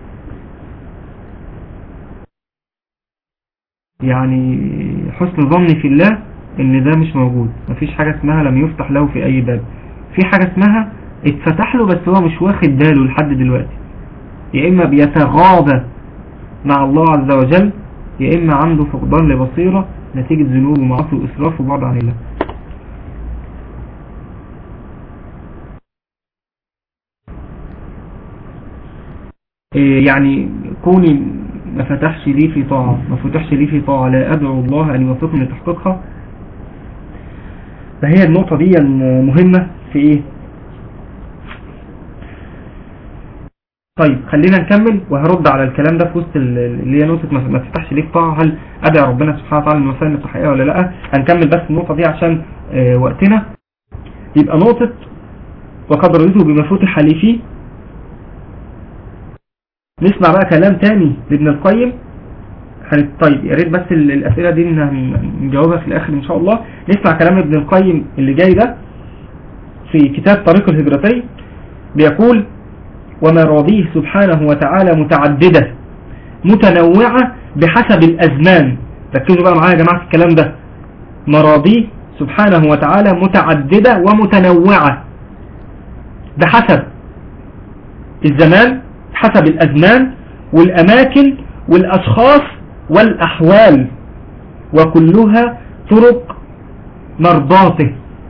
يعني حسن ظني في الله ان ده مش موجود مفيش حاجة اسمها لم يفتح له في اي باب في حاجة اسمها اتفتح له بس هو مش واخد باله لحد دلوقتي يا اما بيتغاضى مع الله عز وجل يا اما عنده فقدان لبصيرة نتيجة ذنوب ومعاصي واسراف وبعد عن الله إيه يعني كوني ما فتحش لي في طاعة ما فتحش لي في طاعة لا أدعو الله أن يوفقني لتحقيقها فهي النقطة دي مهمة في إيه طيب خلينا نكمل وهرد على الكلام ده في وسط اللي هي نقطة ما تفتحش ليك طاعة هل أدعي ربنا سبحانه وتعالى من وسائل التحقيقية ولا لا هنكمل بس النقطة دي عشان اه وقتنا يبقى نقطة وقد رضيته بما فتح لي فيه نسمع بقى كلام تاني لابن القيم طيب يا ريت بس الأسئلة دي نجاوبها في الآخر إن شاء الله نسمع كلام ابن القيم اللي جاي ده في كتاب طريق الهجرتين بيقول ومراضيه سبحانه وتعالى متعددة متنوعة بحسب الأزمان ركزوا بقى معايا يا جماعة في الكلام ده مراضيه سبحانه وتعالى متعددة ومتنوعة بحسب الزمان حسب الأزمان والأماكن والأشخاص والأحوال وكلها طرق مرضاته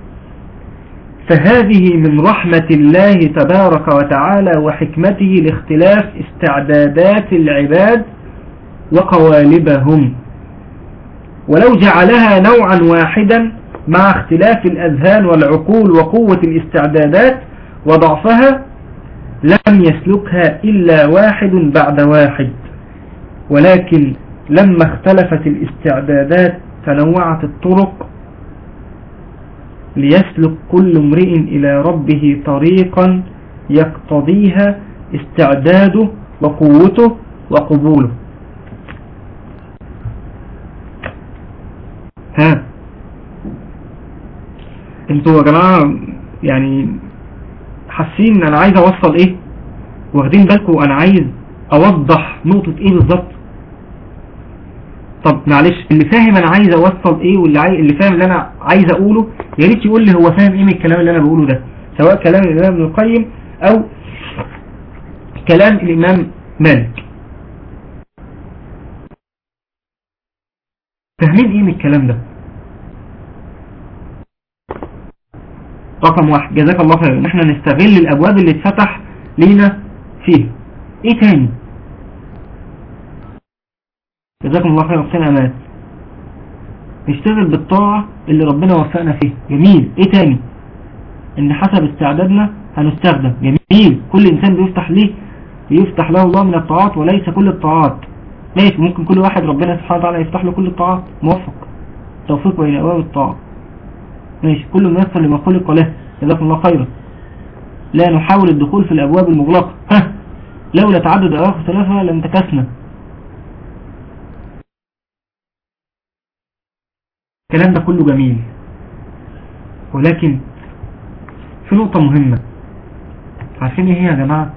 فهذه من رحمة الله تبارك وتعالى وحكمته لاختلاف استعدادات العباد وقوالبهم ولو جعلها نوعا واحدا مع اختلاف الأذهان والعقول وقوة الاستعدادات وضعفها لم يسلكها إلا واحد بعد واحد ولكن لما اختلفت الاستعدادات تنوعت الطرق ليسلك كل امرئ إلى ربه طريقا يقتضيها استعداده وقوته وقبوله ها انتوا يا جماعة يعني حاسين ان انا عايز اوصل ايه واخدين بالكم انا عايز اوضح نقطة ايه بالظبط طب معلش اللي فاهم انا عايز اوصل ايه واللي عاي... اللي فاهم اللي انا عايز اقوله يا ريت يقول لي هو فاهم ايه من الكلام اللي انا بقوله ده سواء كلام الامام ابن القيم او كلام الامام مالك فاهمين ايه من الكلام ده رقم واحد جزاك الله خير ان احنا نستغل الابواب اللي اتفتح لينا فيه ايه تاني جزاكم الله خير وحسين امان نشتغل بالطاعة اللي ربنا وفقنا فيه جميل ايه تاني ان حسب استعدادنا هنستخدم جميل كل انسان بيفتح ليه بيفتح له الله من الطاعات وليس كل الطاعات ماشي ممكن كل واحد ربنا سبحانه وتعالى يفتح له كل الطاعات موفق توفيق بين ابواب الطاعة ماشي كل ما يصل لما خلق له جزاكم الله خيرا لا نحاول الدخول في الابواب المغلقة ها لولا تعدد اواخر ثلاثة لم تكسنا الكلام ده كله جميل ولكن في نقطة مهمة عارفين ايه هي يا جماعة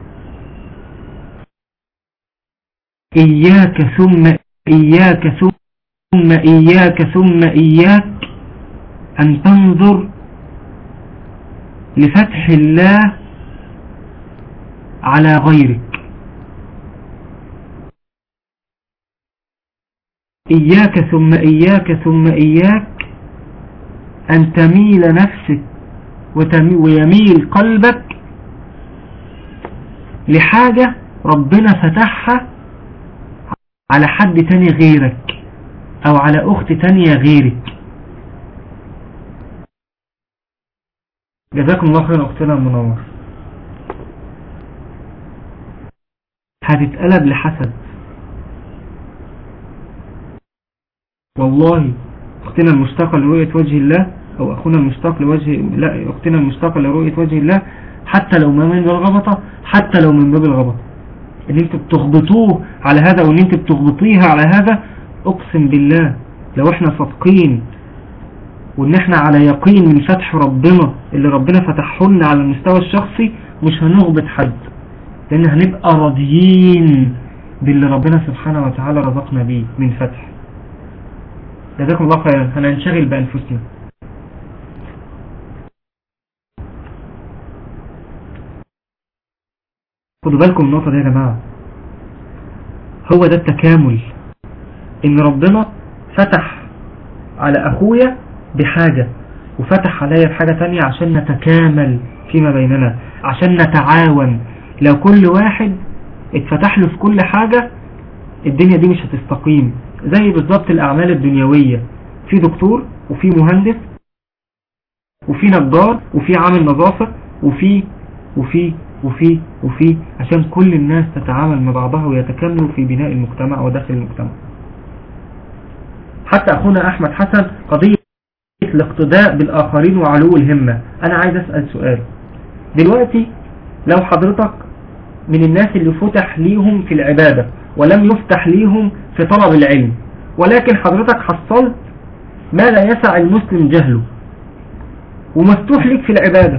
اياك ثم اياك ثم اياك ثم اياك ان تنظر لفتح الله على غيرك إياك ثم إياك ثم إياك أن تميل نفسك ويميل قلبك لحاجة ربنا فتحها على حد تاني غيرك او على اخت تانية غيرك جزاكم الله خير اختنا المنور هتتقلب لحسد والله اختنا المشتاقة لرؤية وجه الله او اخونا المشتاق لوجه لا اختنا المشتاقة لرؤية وجه الله حتى لو ما من الغبطة حتى لو من باب الغبطة ان انت بتغبطوه على هذا وان انت بتغبطيها على هذا اقسم بالله لو احنا صادقين وان احنا على يقين من فتح ربنا اللي ربنا فتحه لنا على المستوى الشخصي مش هنغبط حد لان هنبقى راضيين باللي ربنا سبحانه وتعالى رزقنا بيه من فتح جزاكم الله خيرا هننشغل بأنفسنا خدوا بالكم النقطة دي يا جماعة هو ده التكامل ان ربنا فتح على اخويا بحاجة وفتح عليا بحاجة تانية عشان نتكامل فيما بيننا عشان نتعاون لو كل واحد اتفتح له في كل حاجة الدنيا دي مش هتستقيم زي بالظبط الاعمال الدنيوية في دكتور وفي مهندس وفي نجار وفي عامل نظافة وفي وفي وفي وفي عشان كل الناس تتعامل مع بعضها ويتكاملوا في بناء المجتمع وداخل المجتمع حتى أخونا أحمد حسن قضية الاقتداء بالآخرين وعلو الهمة أنا عايز أسأل سؤال دلوقتي لو حضرتك من الناس اللي فتح ليهم في العبادة ولم يفتح ليهم في طلب العلم ولكن حضرتك حصلت ما لا يسع المسلم جهله ومفتوح ليك في العبادة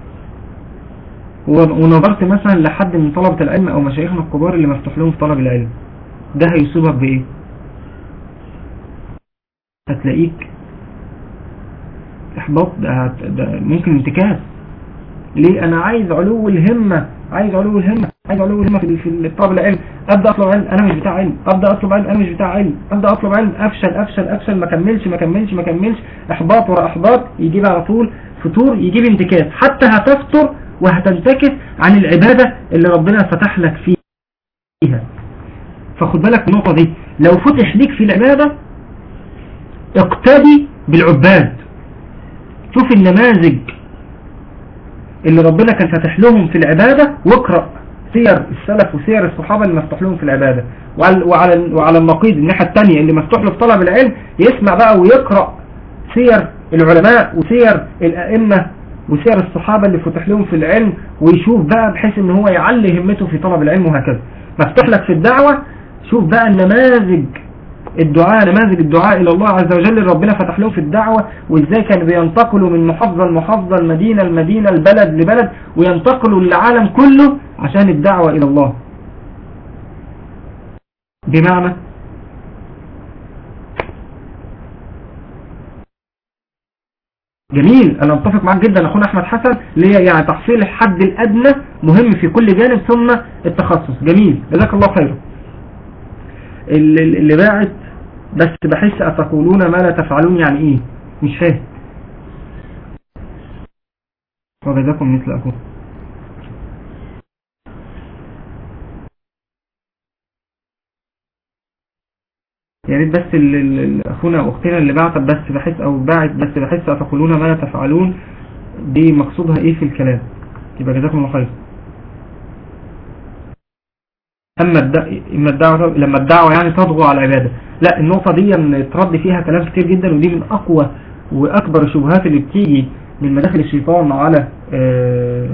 ونظرت مثلا لحد من طلبة العلم او مشايخنا الكبار اللي مفتوح لهم في طلب العلم ده هيصيبك بايه هتلاقيك احباط ده, ده ممكن انتكاس ليه انا عايز علو الهمة عايز علو الهمة عايز علو الهمة في في طلب العلم ابدا اطلب علم انا مش بتاع علم ابدا اطلب علم انا مش بتاع علم ابدا اطلب علم افشل افشل افشل ما كملش ما كملش ما كملش احباط ورا احباط يجيب على طول فتور يجيب انتكاس حتى هتفطر وهتنتكس عن العبادة اللي ربنا فتح لك فيها فخد بالك من النقطة دي لو فتح ليك في العبادة اقتدي بالعباد شوف النماذج اللي ربنا كان فتح لهم في العبادة واقرأ سير السلف وسير الصحابة اللي مفتوح لهم في العبادة وعلى, وعلى, وعلى النقيض الناحية الثانية اللي مفتوح له في طلب العلم يسمع بقى ويقرأ سير العلماء وسير الأئمة وسير الصحابة اللي فتح لهم في العلم ويشوف بقى بحيث ان هو يعلي همته في طلب العلم وهكذا مفتوح لك في الدعوة شوف بقى النماذج الدعاء نماذج الدعاء إلى الله عز وجل اللي ربنا فتح لهم في الدعوة وإزاي كانوا بينتقلوا من محافظة لمحافظة المدينة المدينة البلد لبلد وينتقلوا للعالم كله عشان الدعوة إلى الله بمعنى جميل انا اتفق معاك جدا اخونا احمد حسن اللي هي يعني تحصيل الحد الادنى مهم في كل جانب ثم التخصص جميل جزاك الله خيرا اللي باعت بس بحس اتقولون ما لا تفعلون يعني ايه مش فاهم وجزاكم مثل اخوه يا ريت بس اخونا واختنا اللي بعتت بس بحس او باعت بس بحس اتقولون ما لا تفعلون دي مقصودها ايه في الكلام يبقى جزاكم الله خير اما اما الدعوه لما الدعوه يعني تطغى على العباده لا النقطه دي ترد فيها كلام كتير جدا ودي من اقوى واكبر الشبهات اللي بتيجي من مداخل الشيطان على آه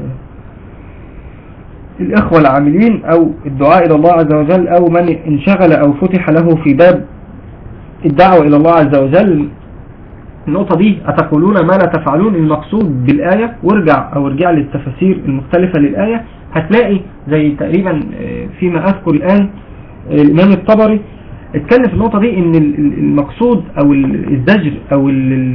الإخوة العاملين أو الدعاء إلى الله عز وجل أو من انشغل أو فتح له في باب الدعوة إلى الله عز وجل النقطة دي أتقولون ما لا تفعلون المقصود بالآية وارجع أو ارجع للتفاسير المختلفة للآية هتلاقي زي تقريبا فيما أذكر الآن الإمام الطبري اتكلم في النقطة دي ان المقصود او الزجر او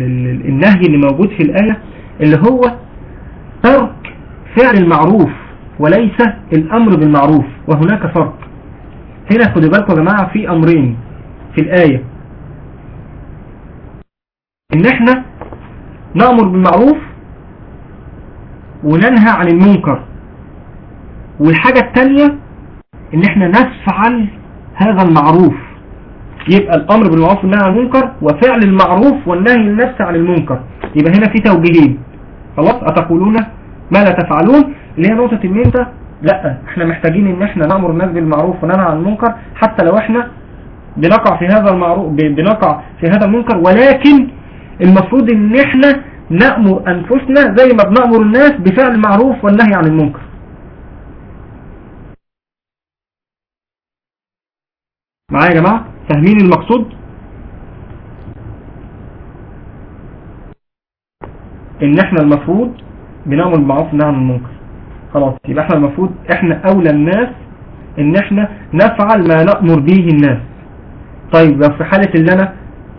النهي اللي موجود في الآية اللي هو ترك فعل المعروف وليس الأمر بالمعروف وهناك فرق هنا خدوا بالكم يا جماعة في أمرين في الآية إن إحنا نأمر بالمعروف وننهى عن المنكر والحاجة التانية إن إحنا نفعل هذا المعروف يبقى الأمر بالمعروف والنهي عن المنكر وفعل المعروف والنهي للنفس عن المنكر يبقى هنا في توجيهين خلاص أتقولون ما لا تفعلون اللي هي نقطة ان انت لا احنا محتاجين ان احنا نأمر الناس بالمعروف وننهى عن المنكر حتى لو احنا بنقع في هذا المعروف بنقع في هذا المنكر ولكن المفروض ان احنا نأمر انفسنا زي ما بنأمر الناس بفعل المعروف والنهي عن المنكر معايا يا جماعة فاهمين المقصود ان احنا المفروض بنأمر بالمعروف ونهى عن المنكر خلاص يبقى احنا المفروض احنا اولى الناس ان احنا نفعل ما نأمر به الناس طيب لو في حالة اللي انا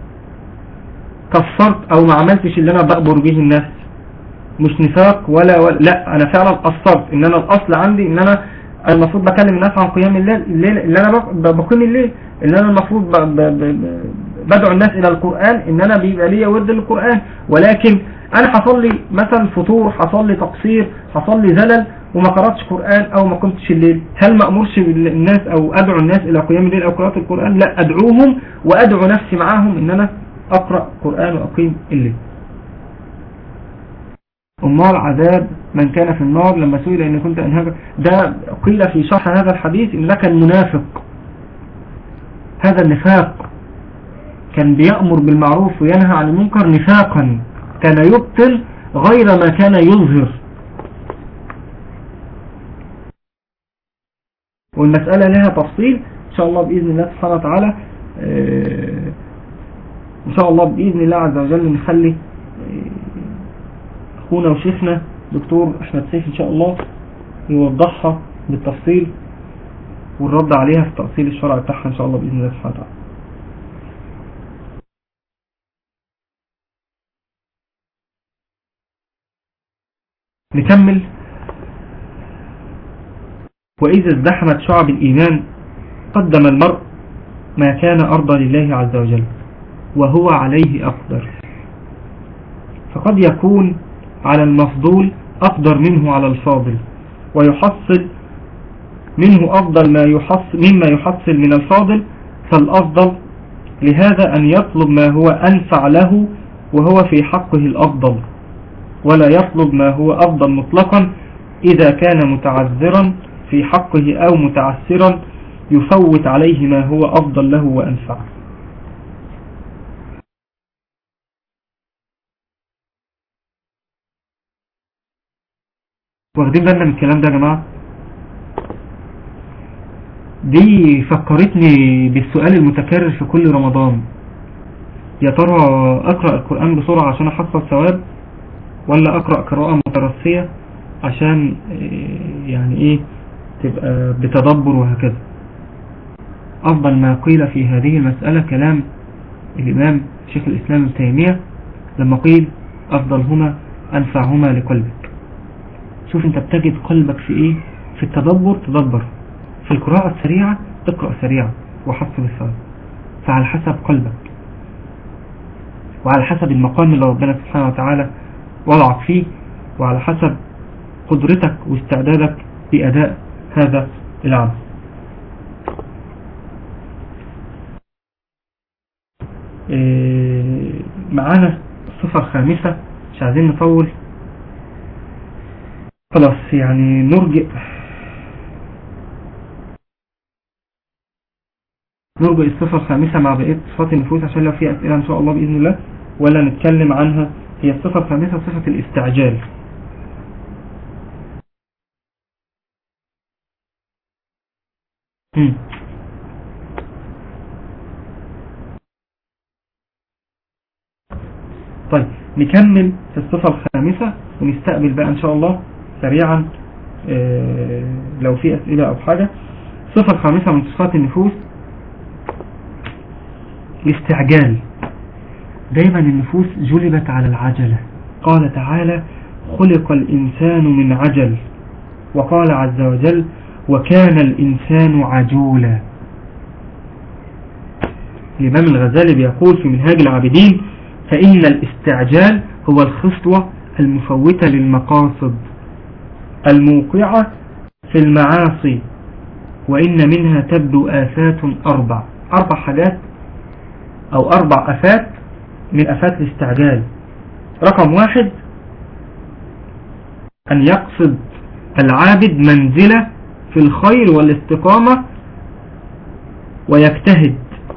كفرت او ما عملتش اللي انا بأمر به الناس مش نفاق ولا, ولا لا انا فعلا قصرت ان انا الاصل عندي ان انا المفروض بكلم الناس عن قيام الليل, الليل اللي انا بقيم الليل ان انا المفروض بدعو الناس الى القرآن ان انا بيبقى ليا ورد للقرآن ولكن انا حصل لي مثلا فطور حصل لي تقصير حصل لي زلل وما قرأتش قرآن او ما قمتش الليل هل ما امرش الناس او ادعو الناس الى قيام الليل او قراءة القرآن لا ادعوهم وادعو نفسي معاهم ان انا اقرأ قرآن واقيم الليل امال عذاب من كان في النار لما سئل ان كنت انهاجر ده قيل في شرح هذا الحديث ان ده كان منافق هذا النفاق كان بيأمر بالمعروف وينهى عن المنكر نفاقا كان يبطل غير ما كان يظهر والمسألة لها تفصيل إن شاء الله بإذن الله سبحانه وتعالى آه، إن شاء الله بإذن الله عز وجل نخلي آه، أخونا وشيخنا دكتور أحمد سيف إن شاء الله يوضحها بالتفصيل والرد عليها في تأصيل الشرع بتاعها إن شاء الله بإذن الله سبحانه وتعالى نكمل وإذا ازدحمت شعب الإيمان قدم المرء ما كان أرضى لله عز وجل وهو عليه أقدر فقد يكون على المفضول أقدر منه على الفاضل ويحصل منه أفضل ما يحصل مما يحصل من الفاضل فالأفضل لهذا أن يطلب ما هو أنفع له وهو في حقه الأفضل ولا يطلب ما هو أفضل مطلقا إذا كان متعذرا في حقه أو متعسرا يفوت عليه ما هو أفضل له وأنفع واخدين بالنا من الكلام ده يا جماعة دي فكرتني بالسؤال المتكرر في كل رمضان يا ترى أقرأ القرآن بسرعة عشان أحصل ثواب ولا أقرأ قراءة مترسية عشان آه، يعني إيه تبقى بتدبر وهكذا أفضل ما قيل في هذه المسألة كلام الإمام شيخ الإسلام ابن تيمية لما قيل أفضلهما أنفعهما لقلبك شوف أنت بتجد قلبك في إيه في التدبر تدبر في القراءة السريعة تقرأ سريعا وحصل الثواب فعلى حسب قلبك وعلى حسب المقام اللي ربنا سبحانه وتعالى وضعك فيه وعلى حسب قدرتك واستعدادك بأداء هذا العمل إيه، معانا الصفة الخامسة مش عايزين نطول خلاص يعني نرجئ نرجئ الصفة الخامسة مع بقية صفات النفوس عشان لو في أسئلة إن شاء الله بإذن الله ولا نتكلم عنها هي الصفة الخامسة صفة الاستعجال طيب نكمل في الصفة الخامسة ونستقبل بقى ان شاء الله سريعا اه لو في اسئلة او حاجة الصفة الخامسة من صفات النفوس الاستعجال دايما النفوس جلبت على العجلة قال تعالى خلق الإنسان من عجل وقال عز وجل وكان الإنسان عجولا الإمام الغزالي بيقول في منهاج العابدين فإن الاستعجال هو الخصلة المفوتة للمقاصد الموقعة في المعاصي وإن منها تبدو آفات أربع أربع حاجات أو أربع أفات من أفات الاستعجال رقم واحد أن يقصد العابد منزلة في الخير والاستقامة ويجتهد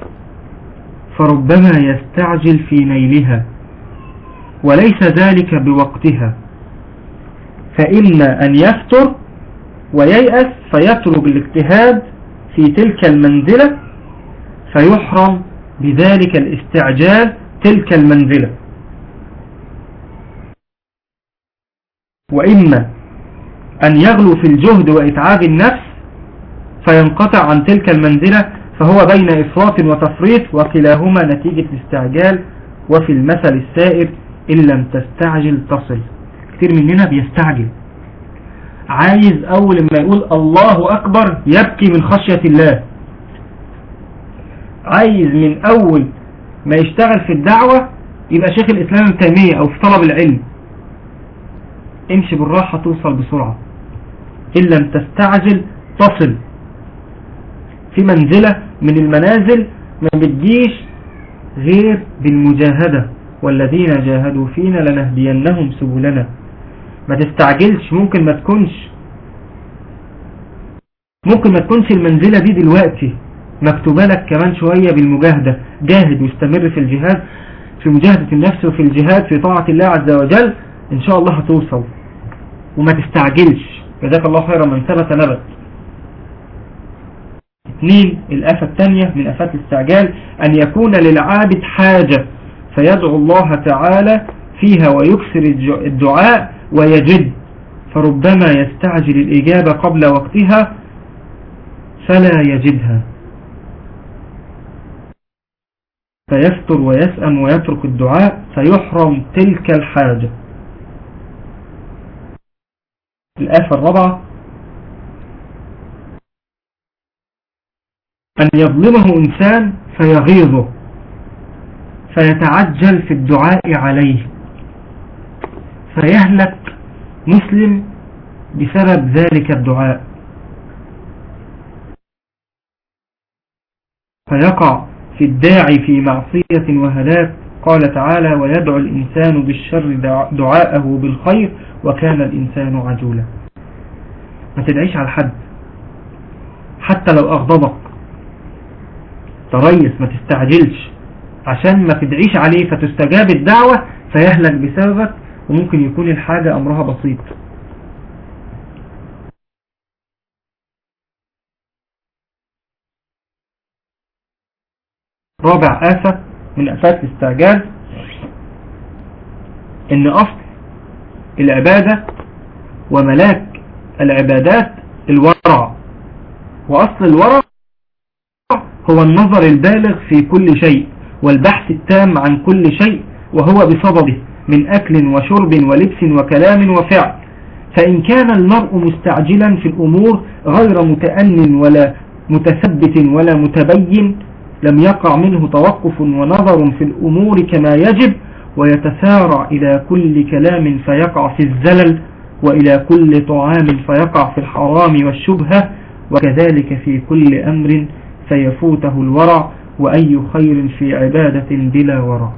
فربما يستعجل في نيلها وليس ذلك بوقتها فإما أن يفتر وييأس فيترك الاجتهاد في تلك المنزلة فيحرم بذلك الاستعجال تلك المنزلة وإما أن يغلو في الجهد وإتعاب النفس فينقطع عن تلك المنزلة فهو بين إفراط وتفريط وكلاهما نتيجة الاستعجال وفي المثل السائر إن لم تستعجل تصل كثير مننا بيستعجل عايز أول ما يقول الله أكبر يبكي من خشية الله عايز من أول ما يشتغل في الدعوة يبقى شيخ الإسلام التيمية أو في طلب العلم امشي بالراحة توصل بسرعة إن لم تستعجل تصل في منزلة من المنازل ما بتجيش غير بالمجاهدة والذين جاهدوا فينا لنهدينهم سبلنا ما تستعجلش ممكن ما تكونش ممكن ما تكونش المنزلة دي دلوقتي مكتوبة لك كمان شوية بالمجاهدة جاهد واستمر في الجهاد في مجاهدة النفس وفي الجهاد في طاعة الله عز وجل ان شاء الله هتوصل وما تستعجلش جزاك الله خيرا من ثبت نبت اثنين الآفة الثانية من آفات الاستعجال أن يكون للعابد حاجة فيدعو الله تعالى فيها ويكسر الدعاء ويجد فربما يستعجل الإجابة قبل وقتها فلا يجدها فيفتر ويسأم ويترك الدعاء فيحرم تلك الحاجة الآفة الرابعة أن يظلمه إنسان فيغيظه فيتعجل في الدعاء عليه فيهلك مسلم بسبب ذلك الدعاء فيقع في الداعي في معصية وهلاك قال تعالى ويدعو الإنسان بالشر دعاءه بالخير وكان الإنسان عجولا ما تدعيش على حد حتى لو أغضبك تريس ما تستعجلش عشان ما تدعيش عليه فتستجاب الدعوة فيهلك بسببك وممكن يكون الحاجة أمرها بسيط رابع آفة من آفات الاستعجال ان أصل العبادة وملاك العبادات الورع وأصل الورع هو النظر البالغ في كل شيء والبحث التام عن كل شيء وهو بصدده من أكل وشرب ولبس وكلام وفعل فإن كان المرء مستعجلا في الأمور غير متأن ولا متثبت ولا متبين لم يقع منه توقف ونظر في الأمور كما يجب ويتسارع إلى كل كلام فيقع في الزلل وإلى كل طعام فيقع في الحرام والشبهة وكذلك في كل أمر فيفوته الورع وأي خير في عبادة بلا ورع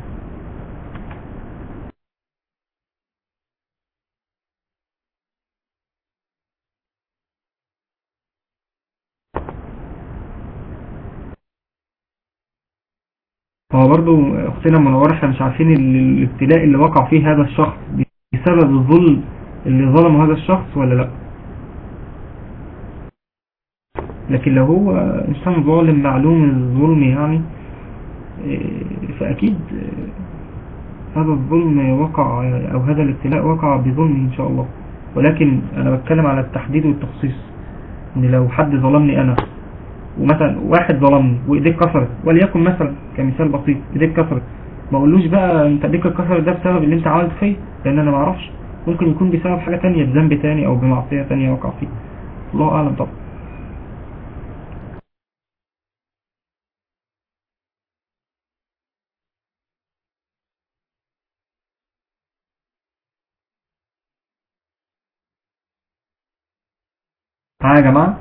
هو برضو اختنا منورة احنا مش عارفين الابتلاء اللي وقع فيه هذا الشخص بسبب الظلم اللي ظلمه هذا الشخص ولا لا لكن لو هو انسان ظالم معلوم الظلم يعني إيه، فاكيد هذا الظلم وقع او هذا الابتلاء وقع بظلم ان شاء الله ولكن انا بتكلم على التحديد والتخصيص ان لو حد ظلمني انا ومثلا واحد ظلمني وايديك كسرت وليكن مثلا كمثال بسيط ايديك كسرت ما اقولوش بقى انت ايديك اتكسرت ده بسبب اللي انت عملت فيه لان انا ما اعرفش ممكن يكون بسبب حاجة تانية بذنب تاني او بمعصية تانية وقع فيه الله اعلم طبعا معايا يا جماعة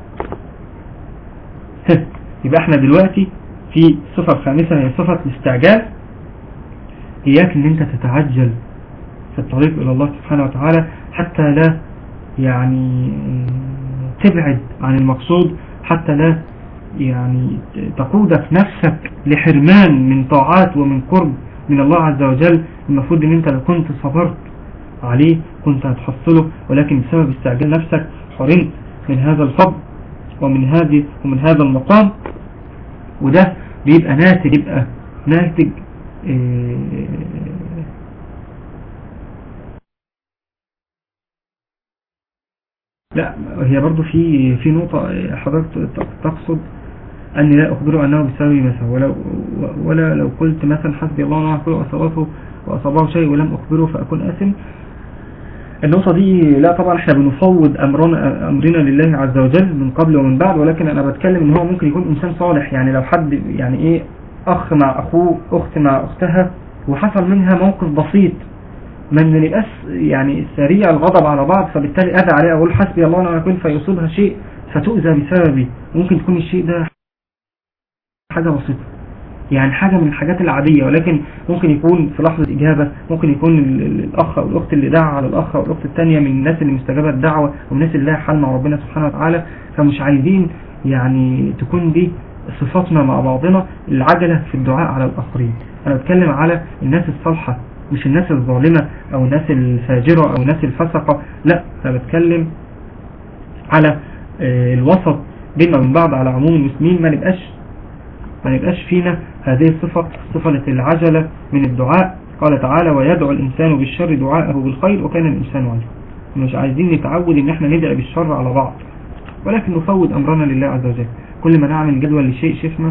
يبقى احنا دلوقتي في الصفة الخامسة هي صفة الاستعجال إياك ان انت تتعجل في الطريق الى الله سبحانه وتعالى حتى لا يعني تبعد عن المقصود حتى لا يعني تقودك نفسك لحرمان من طاعات ومن قرب من الله عز وجل المفروض ان انت لو كنت صبرت عليه كنت هتحصله ولكن بسبب استعجال نفسك حرمت من هذا الفضل ومن هذه ومن هذا المقام وده بيبقى ناتج يبقى ناتج آه، لا هي برضو في في نقطة حضرتك تقصد أني لا أخبره أنه بسبب مثلا ولا, ولا لو قلت مثلا حسبي الله ونعم الوكيل وأصابته وأصابه شيء ولم أخبره فأكون آثم النقطة دي لا طبعا احنا بنفوض أمرنا, أمرنا لله عز وجل من قبل ومن بعد ولكن أنا بتكلم ان هو ممكن يكون إنسان صالح يعني لو حد يعني إيه أخ مع أخوه أخت مع أختها وحصل منها موقف بسيط من نبقاش يعني سريع الغضب على بعض فبالتالي أذى عليها أقول حسبي الله ونعم الوكيل فيصيبها شيء فتؤذى بسببي ممكن تكون الشيء ده حاجة بسيطة يعني حاجة من الحاجات العادية ولكن ممكن يكون في لحظة إجابة ممكن يكون الأخ أو الأخت اللي دعا على الأخ أو الأخت الثانية من الناس اللي مستجابة الدعوة والناس اللي لها حل مع ربنا سبحانه وتعالى فمش عايزين يعني تكون دي صفاتنا مع بعضنا العجلة في الدعاء على الآخرين أنا بتكلم على الناس الصالحة مش الناس الظالمة أو الناس الفاجرة أو الناس الفسقة لا أنا بتكلم على آه، الوسط بيننا وبين بعض على عموم المسلمين ما نبقاش ما يبقاش فينا هذه الصفة صفة العجلة من الدعاء قال تعالى ويدعو الإنسان بالشر دعاءه بالخير وكان الإنسان عجل مش عايزين نتعود ان احنا ندعي بالشر على بعض ولكن نفوض امرنا لله عز وجل كل ما نعمل جدول لشيء شفنا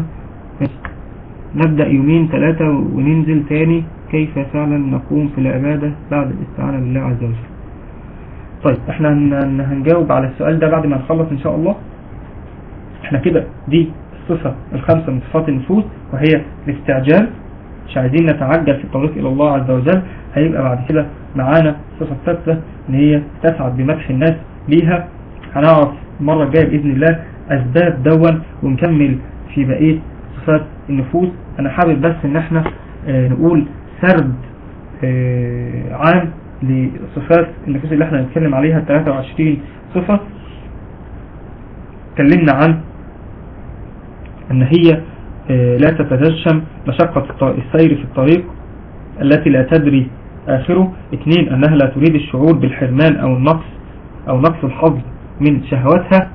نبدأ يومين ثلاثة وننزل تاني كيف فعلا نقوم في العبادة بعد الاستعانة لله عز وجل طيب احنا هنجاوب على السؤال ده بعد ما نخلص ان شاء الله احنا كده دي الصفة الخمسة من صفات النفوس وهي الاستعجال مش عايزين نتعجل في الطريق إلى الله عز وجل هيبقى بعد كده معانا الصفة الثالثة ان هي تسعد بمدح الناس بيها هنعرف المرة الجاية بإذن الله أسباب دون ونكمل في بقية صفات النفوس أنا حابب بس ان احنا اه نقول سرد اه عام لصفات النفوس اللي احنا هنتكلم عليها 23 صفة اتكلمنا عن أن هي آه، لا تتجشم مشقة السير في الطريق التي لا تدري آخره اثنين أنها لا تريد الشعور بالحرمان أو النقص أو نقص الحظ من شهواتها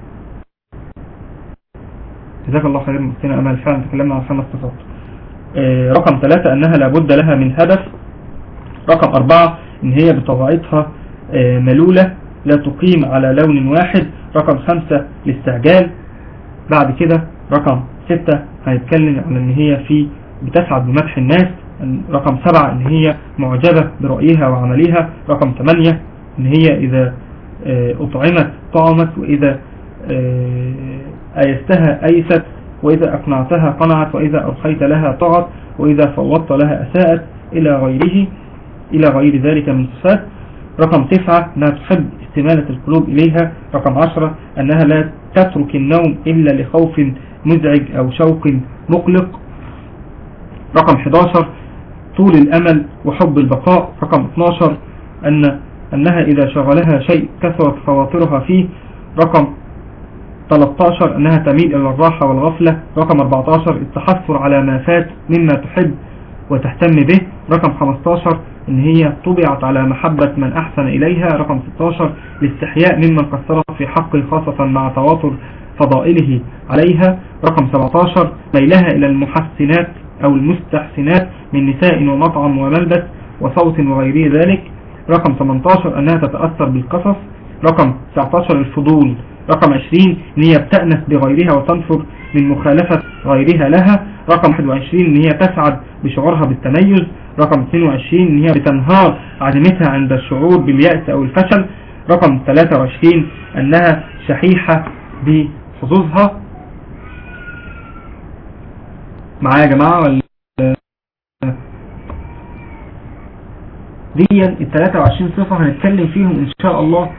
جزاك الله خير مستنا أمال فعلا تكلمنا عن خمس صفات آه، رقم ثلاثة أنها لابد لها من هدف رقم أربعة إن هي بطبيعتها آه، ملولة لا تقيم على لون واحد رقم خمسة الاستعجال بعد كده رقم ستة هنتكلم عن ان هي في بتسعد بمدح الناس رقم سبعة ان هي معجبة برأيها وعملها رقم ثمانية ان هي اذا آه، اطعمت طعمت واذا آه، ايستها ايست واذا اقنعتها قنعت واذا ارخيت لها طغت واذا فوضت لها اساءت الى غيره الى غير ذلك من صفات رقم تسعة انها تحب استمالة القلوب اليها رقم عشرة انها لا تترك النوم الا لخوف مزعج أو شوق مقلق رقم 11 طول الأمل وحب البقاء رقم 12 أن أنها إذا شغلها شيء كثرت خواطرها فيه رقم 13 أنها تميل إلى الراحة والغفلة رقم 14 التحسر على ما فات مما تحب وتهتم به رقم 15 ان هي طبعت على محبة من احسن اليها رقم 16 الاستحياء ممن قصرت في حقه خاصة مع تواتر فضائله عليها رقم 17 ميلها إلى المحسنات أو المستحسنات من نساء ومطعم وملبس وصوت وغير ذلك رقم 18 أنها تتأثر بالقصص رقم 19 الفضول رقم 20 ان هي بتأنس بغيرها وتنفر من مخالفة غيرها لها رقم 21 ان هي تسعد بشعورها بالتميز رقم 22 ان هي بتنهار عدمتها عند الشعور باليأس او الفشل رقم 23 انها شحيحة بحظوظها معايا يا جماعة ولا دي ال 23 صفة هنتكلم فيهم ان شاء الله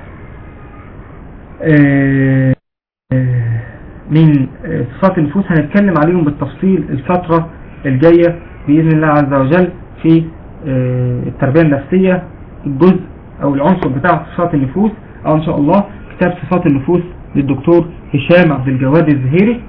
آه، آه، من آه، صفات النفوس هنتكلم عليهم بالتفصيل الفترة الجاية بإذن الله عز وجل في التربية النفسية الجزء او العنصر بتاع صفات النفوس او ان شاء الله كتاب صفات النفوس للدكتور هشام عبد الجواد الزهيري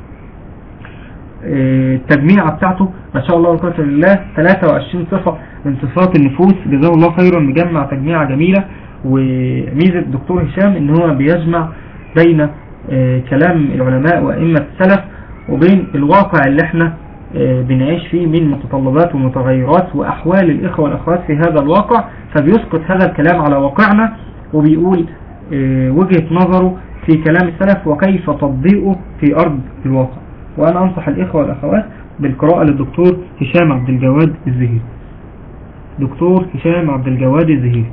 التجميعة بتاعته ما شاء الله وقت لله 23 صفة من صفات النفوس جزاه الله خيرا مجمع تجميعة جميلة وميزة الدكتور هشام ان هو بيجمع بين آه، كلام العلماء وإمة السلف وبين الواقع اللي احنا آه، بنعيش فيه من متطلبات ومتغيرات وأحوال الإخوة والأخوات في هذا الواقع فبيسقط هذا الكلام على واقعنا وبيقول آه، وجهة نظره في كلام السلف وكيف تطبيقه في أرض الواقع وأنا أنصح الإخوة والأخوات بالقراءة للدكتور هشام عبد الجواد الزهيري دكتور هشام عبد الجواد الزهيري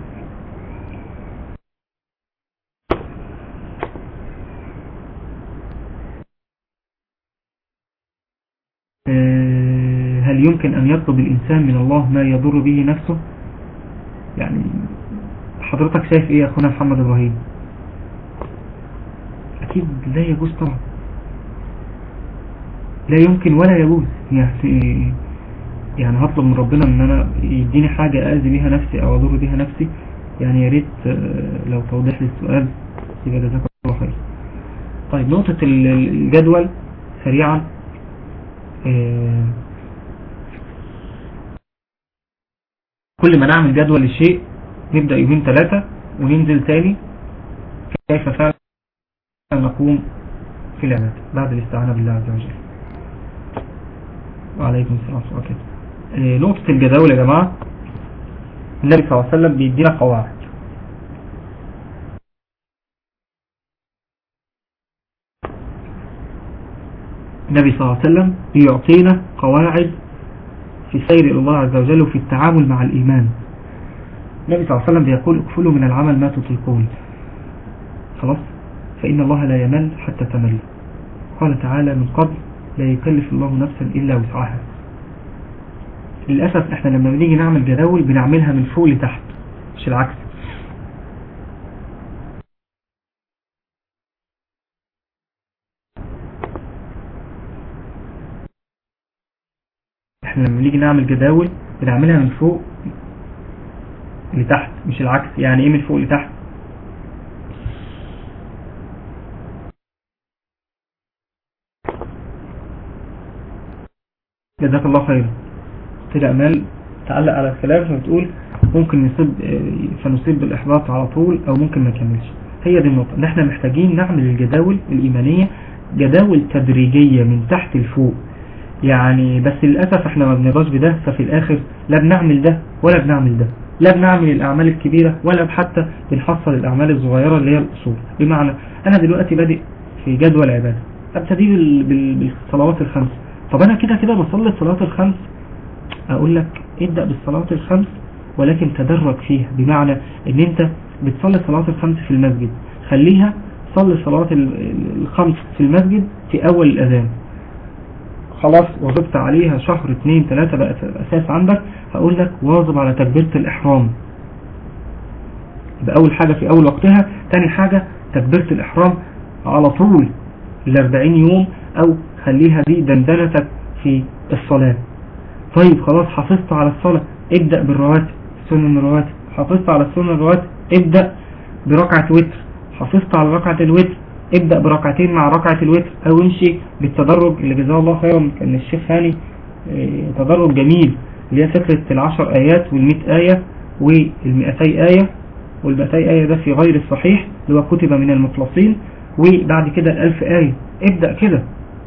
آه، هل يمكن أن يطلب الإنسان من الله ما يضر به نفسه يعني حضرتك شايف إيه يا أخونا محمد إبراهيم أكيد لا يجوز طبعا لا يمكن ولا يجوز يعني يعني هطلب من ربنا ان انا يديني حاجة اذي بيها نفسي او اضر بيها نفسي يعني يا ريت آه، لو توضح لي السؤال يبقى جزاك الله خير طيب نقطة الجدول سريعا آه، كل ما نعمل جدول للشيء نبدأ يومين ثلاثة وننزل تاني كيف فعلا نقوم في العبادة بعد الاستعانة بالله عز وجل وعليكم السلام ورحمة الله وبركاته آه، نقطة الجداول يا جماعة النبي صلى الله عليه وسلم بيدينا قواعد النبي صلى الله عليه وسلم بيعطينا قواعد في سير إلى الله عز وجل وفي التعامل مع الإيمان النبي صلى الله عليه وسلم بيقول اكفلوا من العمل ما تطيقون خلاص فإن الله لا يمل حتى تمل قال تعالى من قبل لا يكلف الله نفسا إلا وسعها للأسف احنا لما بنيجي نعمل جداول بنعملها من فوق لتحت مش العكس احنا لما بنيجي نعمل جداول بنعملها من فوق لتحت مش العكس يعني ايه من فوق لتحت جزاك الله خيرا طلع مال تعلق على الكلام فبتقول ممكن نصيب فنصيب بالإحباط على طول أو ممكن ما نكملش هي دي النقطة ان احنا محتاجين نعمل الجداول الإيمانية جداول تدريجية من تحت لفوق يعني بس للأسف احنا ما بنرضاش بده ففي الآخر لا بنعمل ده ولا بنعمل ده لا بنعمل الأعمال الكبيرة ولا حتى بنحصل الأعمال الصغيرة اللي هي الأصول بمعنى أنا دلوقتي بادئ في جدول عبادة ابتدي بالصلوات الخمس طب أنا كده كده بصلي الصلوات الخمس أقول لك ابدأ بالصلوات الخمس ولكن تدرج فيها بمعنى ان انت بتصلي الصلوات الخمس في المسجد خليها صلي الصلوات الخمس في المسجد في اول الاذان خلاص وظبت عليها شهر اثنين ثلاثة بقت اساس عندك هقول لك واظب على تكبيرة الاحرام يبقى اول حاجة في اول وقتها تاني حاجة تكبيرة الاحرام على طول الاربعين يوم او خليها دي دندنتك في الصلاة طيب خلاص حافظت على الصلاة ابدأ بالرواتب سنن الرواتب حافظت على السنن الرواتب ابدأ بركعة وتر حافظت على ركعة الوتر ابدأ بركعتين مع ركعة الوتر او امشي بالتدرج اللي جزاه الله خيرا كان الشيخ هاني اه تدرج جميل اللي هي فكرة العشر ايات والمئة اية والمئتي اية والمئتي اية ده في غير الصحيح اللي هو كتب من المخلصين وبعد كده الالف اية ابدأ كده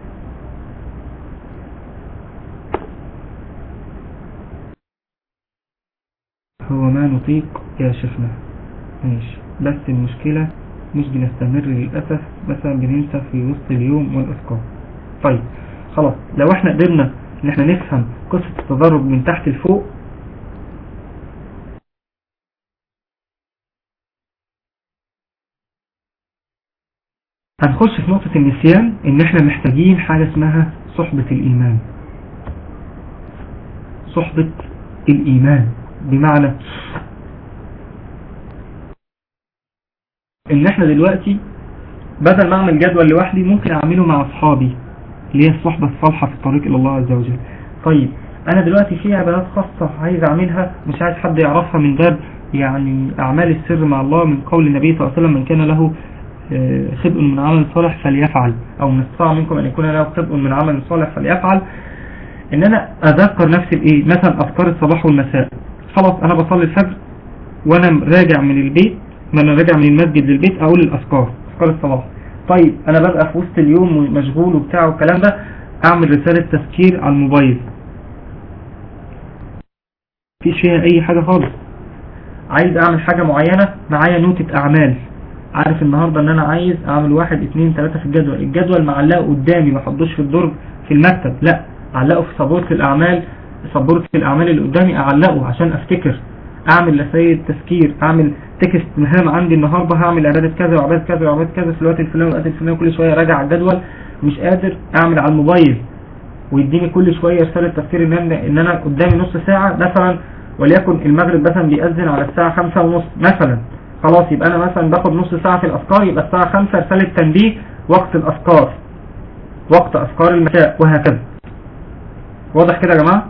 هو ما نطيق يا شيخنا ماشي بس المشكلة مش بنستمر للأسف مثلا بننسى في وسط اليوم والأسقاط طيب خلاص لو احنا قدرنا ان احنا نفهم قصة التدرج من تحت لفوق هنخش في نقطة النسيان ان احنا محتاجين حاجة اسمها صحبة الايمان صحبة الايمان بمعنى ان احنا دلوقتي بدل ما اعمل جدول لوحدي ممكن اعمله مع اصحابي اللي هي الصحبة الصالحة في الطريق الى الله عز وجل طيب انا دلوقتي في عبادات خاصة عايز اعملها مش عايز حد يعرفها من باب يعني اعمال السر مع الله من قول النبي صلى الله عليه وسلم من كان له آه، خبء من عمل صالح فليفعل او من استطاع منكم ان يكون له خبء من عمل صالح فليفعل ان انا اذكر نفسي بايه مثلا افكار الصباح والمساء خلاص انا بصلي الفجر وانا راجع من البيت ما انا راجع من المسجد للبيت اقول الاذكار اذكار الصباح طيب انا ببقى في وسط اليوم مشغول وبتاع والكلام ده اعمل رسالة تذكير على الموبايل مفيش فيها اي حاجة خالص عايز اعمل حاجة معينة معايا نوتة اعمال عارف النهاردة ان انا عايز اعمل واحد اتنين تلاتة في الجدول الجدول معلقه قدامي ما احطوش في الدرج في المكتب لا اعلقه في سبورة الاعمال سبورة الاعمال اللي قدامي اعلقه عشان افتكر اعمل رسائل تذكير اعمل تكست مهام عندي النهاردة هعمل عبادة كذا وعبادة كذا وعبادة كذا في الوقت الفلاني والوقت الفلاني كل شوية راجع على الجدول مش قادر اعمل على الموبايل ويديني كل شوية رسالة تفكير ان انا ان انا قدامي نص ساعة مثلا وليكن المغرب مثلا بيأذن على الساعة خمسة ونص مثلا خلاص يبقى انا مثلا باخد نص ساعة في الاذكار يبقى الساعة خمسة رسالة تنبيه وقت الاذكار وقت اذكار المساء وهكذا واضح كده يا جماعة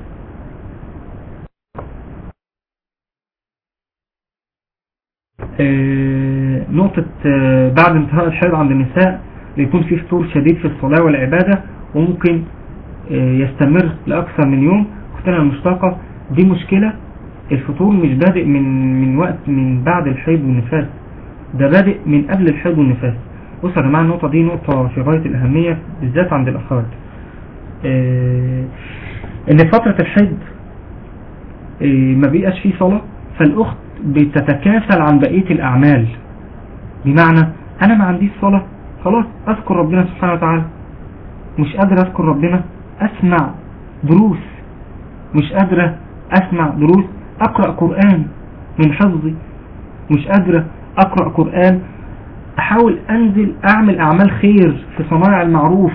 آه، نقطة آه، بعد انتهاء الحيض عند النساء بيكون في فتور شديد في الصلاة والعبادة وممكن آه، يستمر لأكثر من يوم اختنا المشتاقة دي مشكلة الفطور مش بادئ من من وقت من بعد الحيض والنفاس ده بادئ من قبل الحيض والنفاس بص يا جماعة النقطة دي نقطة في غاية الأهمية بالذات عند الأخوات آه، إن فترة الحيض آه، ما بيبقاش فيه صلاة فالأخت بتتكاسل عن بقية الأعمال بمعنى أنا ما عنديش صلاة خلاص أذكر ربنا سبحانه وتعالى مش قادر أذكر ربنا أسمع دروس مش قادرة أسمع دروس أقرأ قرآن من حفظي مش قادرة أقرأ قرآن أحاول أنزل أعمل أعمال خير في صنايع المعروف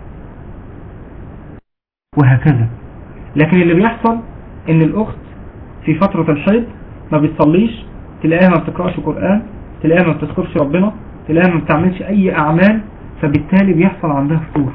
وهكذا لكن اللي بيحصل إن الأخت في فترة الحيض ما بتصليش تلاقيها ما بتقرأش قرآن تلاقيها ما بتذكرش ربنا تلاقيها ما بتعملش أي أعمال فبالتالي بيحصل عندها فتور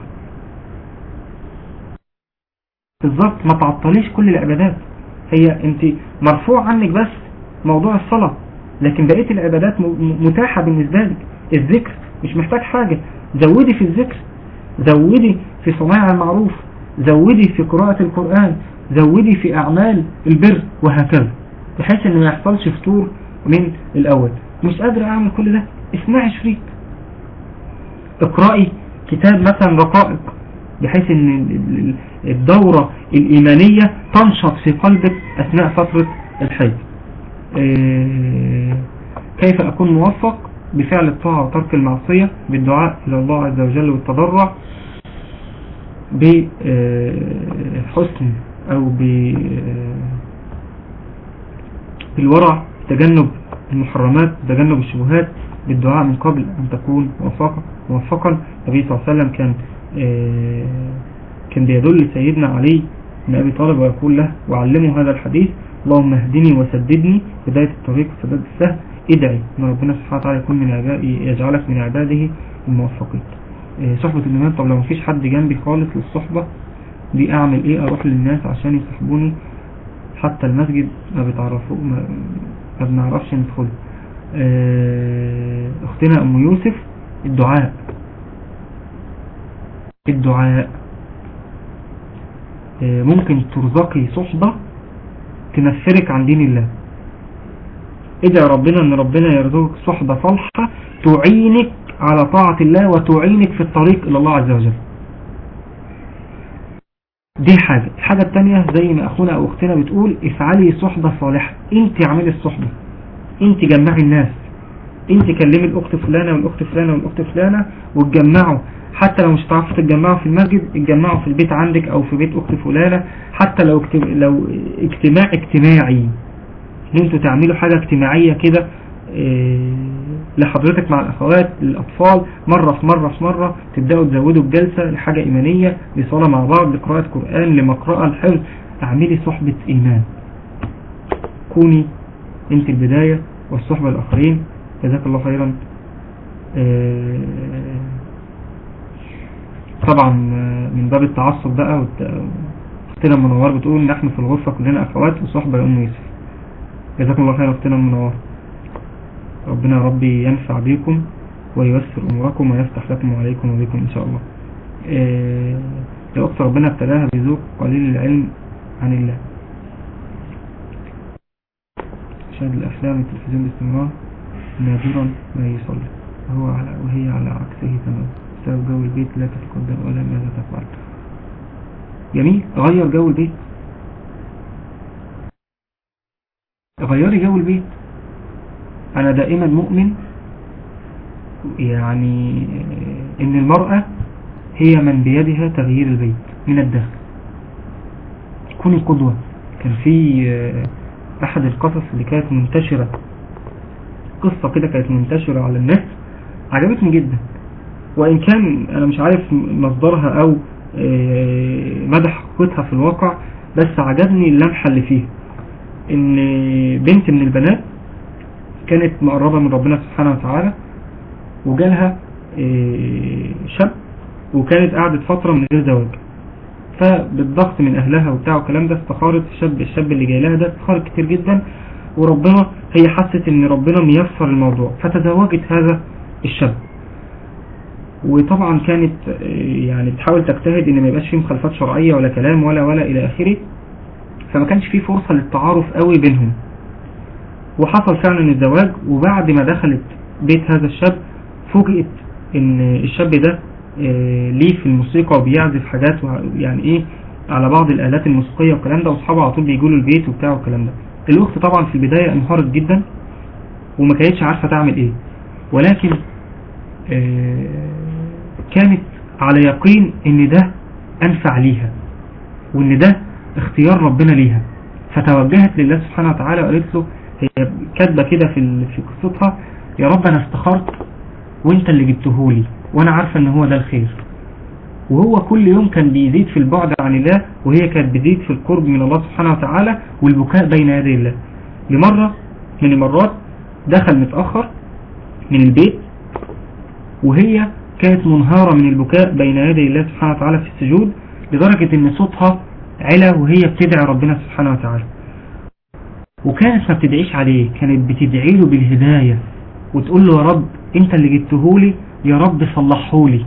بالظبط ما تعطليش كل العبادات هي انت مرفوع عنك بس موضوع الصلاة لكن بقية العبادات متاحة بالنسبة لك الذكر مش محتاج حاجة زودي في الذكر زودي في صناعة المعروف زودي في قراءة القرآن زودي في أعمال البر وهكذا بحيث ان ما يحصلش فتور من الأول مش قادر أعمل كل ده اسمعي شريك اقرأي كتاب مثلا رقائق بحيث ان الدورة الإيمانية تنشط في قلبك أثناء فترة الحيض آه، كيف أكون موفق بفعل الطاعة وترك المعصية بالدعاء إلى الله عز وجل والتضرع بحسن أو بالورع تجنب المحرمات تجنب الشبهات بالدعاء من قبل أن تكون موفقا موفقا النبي صلى الله عليه وسلم كان آه، كان بيدل سيدنا علي بن أبي طالب ويقول له وعلمه هذا الحديث اللهم اهدني وسددني بداية الطريق وسدد السهل ادعي ان ربنا سبحانه وتعالى يكون من عباده يجعلك من عباده الموفقين آه، صحبة الإيمان طب لو مفيش حد جنبي خالص للصحبة دي أعمل إيه أروح للناس عشان يصحبوني حتى المسجد ما بتعرفوا ما, ما بنعرفش ندخل آه، أختنا أم يوسف الدعاء الدعاء آه، ممكن ترزقي صحبة تنفرك عن دين الله ادعي ربنا ان ربنا يرزقك صحبة صالحة تعينك على طاعة الله وتعينك في الطريق الى الله عز وجل دي حاجة الحاجة التانية زي ما اخونا او اختنا بتقول افعلي صحبة صالحة انت اعملي الصحبة انت جمعي الناس انت كلمي الاخت فلانة والاخت فلانة والاخت فلانة وتجمعوا حتى لو مش هتعرفوا تتجمعوا في المسجد اتجمعوا في البيت عندك او في بيت اخت فلانة حتى لو لو اجتماع اجتماعي ان انتوا تعملوا حاجة اجتماعية كده اه لحضرتك مع الاخوات للاطفال مرة في مرة في مرة تبدأوا تزودوا الجلسة لحاجة ايمانية لصلاة مع بعض لقراءة قرآن لمقرأة الحفظ اعملي صحبة ايمان كوني انت البداية والصحبة الاخرين جزاك الله خيرا اه طبعا من باب التعصب بقى اختنا المنور بتقول نحن في الغرفة كلنا اخوات وصحبة يا ام يوسف جزاكم الله خير اختنا المنور ربنا يا ربي ينفع بيكم وييسر اموركم ويفتح لكم وعليكم وبكم ان شاء الله يا اخت ربنا ابتلاها بذوق قليل العلم عن الله شاهد الافلام والتلفزيون باستمرار نادرا ما يصلي وهو على وهي على عكسه تماما بسبب جو البيت لا تتقدر ولا ماذا تفعل جميل غير جو البيت غيري جو البيت انا دائما مؤمن يعني ان المرأة هي من بيدها تغيير البيت من الداخل كوني قدوة كان في احد القصص اللي كانت منتشرة قصة كده كانت منتشرة على النت عجبتني جدا وإن كان أنا مش عارف مصدرها أو مدى حقيقتها في الواقع بس عجبني اللمحة اللي فيها إن بنت من البنات كانت مقربة من ربنا سبحانه وتعالى وجالها شاب وكانت قعدت فترة من غير زواج فبالضغط من أهلها وبتاع والكلام ده استخارت الشاب الشاب اللي جاي لها ده استخارت كتير جدا وربنا هي حست ان ربنا ميسر الموضوع فتزوجت هذا الشاب وطبعا كانت يعني بتحاول تجتهد ان ما يبقاش فيه مخالفات شرعية ولا كلام ولا ولا الى اخره فما كانش فيه فرصة للتعارف قوي بينهم وحصل فعلا الزواج وبعد ما دخلت بيت هذا الشاب فوجئت ان الشاب ده ليه في الموسيقى وبيعزف حاجات يعني ايه على بعض الالات الموسيقية والكلام ده واصحابه على طول بيجوا له البيت وبتاع والكلام ده الاخت طبعا في البداية انهارت جدا وما كانتش عارفة تعمل ايه ولكن كانت على يقين ان ده انفع ليها وان ده اختيار ربنا ليها فتوجهت لله سبحانه وتعالى وقالت له هي كاتبه كده في في قصتها يا رب انا استخرت وانت اللي جبتهولي وانا عارفه ان هو ده الخير وهو كل يوم كان بيزيد في البعد عن الله وهي كانت بتزيد في القرب من الله سبحانه وتعالى والبكاء بين يدي الله لمرة من المرات دخل متأخر من البيت وهي كانت منهارة من البكاء بين يدي الله سبحانه وتعالى في السجود لدرجة ان صوتها علا وهي بتدعي ربنا سبحانه وتعالى وكانت ما بتدعيش عليه كانت بتدعي له بالهداية وتقول له يا رب انت اللي جبتهولي يا رب صلحهولي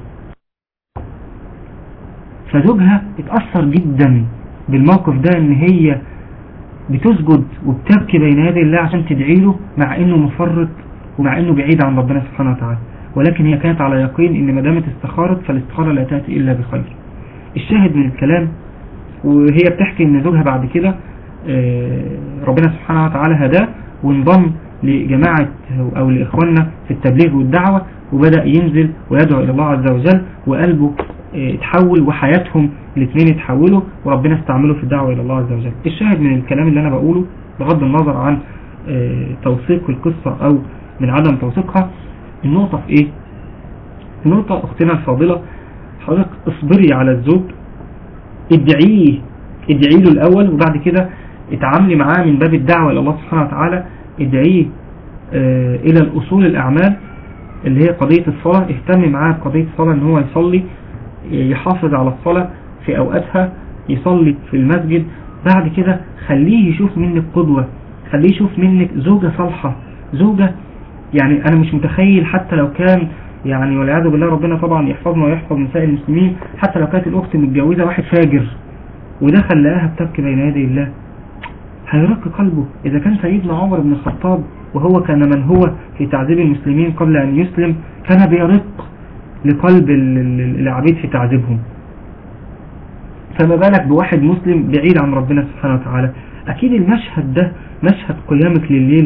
فزوجها اتأثر جدا بالموقف ده ان هي بتسجد وبتبكي بين يدي الله عشان تدعي له مع انه مفرط ومع انه بعيد عن ربنا سبحانه وتعالى ولكن هي كانت على يقين ان ما دامت استخارت فالاستخارة لا تأتي الا بخير الشاهد من الكلام وهي بتحكي ان زوجها بعد كده ربنا سبحانه وتعالى هداه وانضم لجماعة او لاخواننا في التبليغ والدعوة وبدأ ينزل ويدعو الى الله عز وجل وقلبه اتحول وحياتهم الاثنين اتحولوا وربنا استعمله في الدعوة الى الله عز وجل الشاهد من الكلام اللي انا بقوله بغض النظر عن توثيق القصة او من عدم توثيقها النقطة في ايه النقطة اختنا الفاضلة حضرتك اصبري على الزوج ادعيه ادعي له الاول وبعد كده اتعاملي معاه من باب الدعوة الى الله سبحانه وتعالى ادعيه اه الى الاصول الاعمال اللي هي قضية الصلاة اهتم معاه بقضية الصلاة ان هو يصلي يحافظ على الصلاة في اوقاتها يصلي في المسجد بعد كده خليه يشوف منك قدوة خليه يشوف منك زوجة صالحة زوجة يعني انا مش متخيل حتى لو كان يعني والعياذ بالله ربنا طبعا يحفظنا ويحفظ نساء المسلمين حتى لو كانت الاخت متجوزة واحد فاجر ودخل لقاها بتبكي بين يدي الله هيرق قلبه اذا كان سيدنا عمر بن الخطاب وهو كان من هو في تعذيب المسلمين قبل ان يسلم كان بيرق لقلب العبيد في تعذيبهم فما بالك بواحد مسلم بعيد عن ربنا سبحانه وتعالى اكيد المشهد ده مشهد قيامك لليل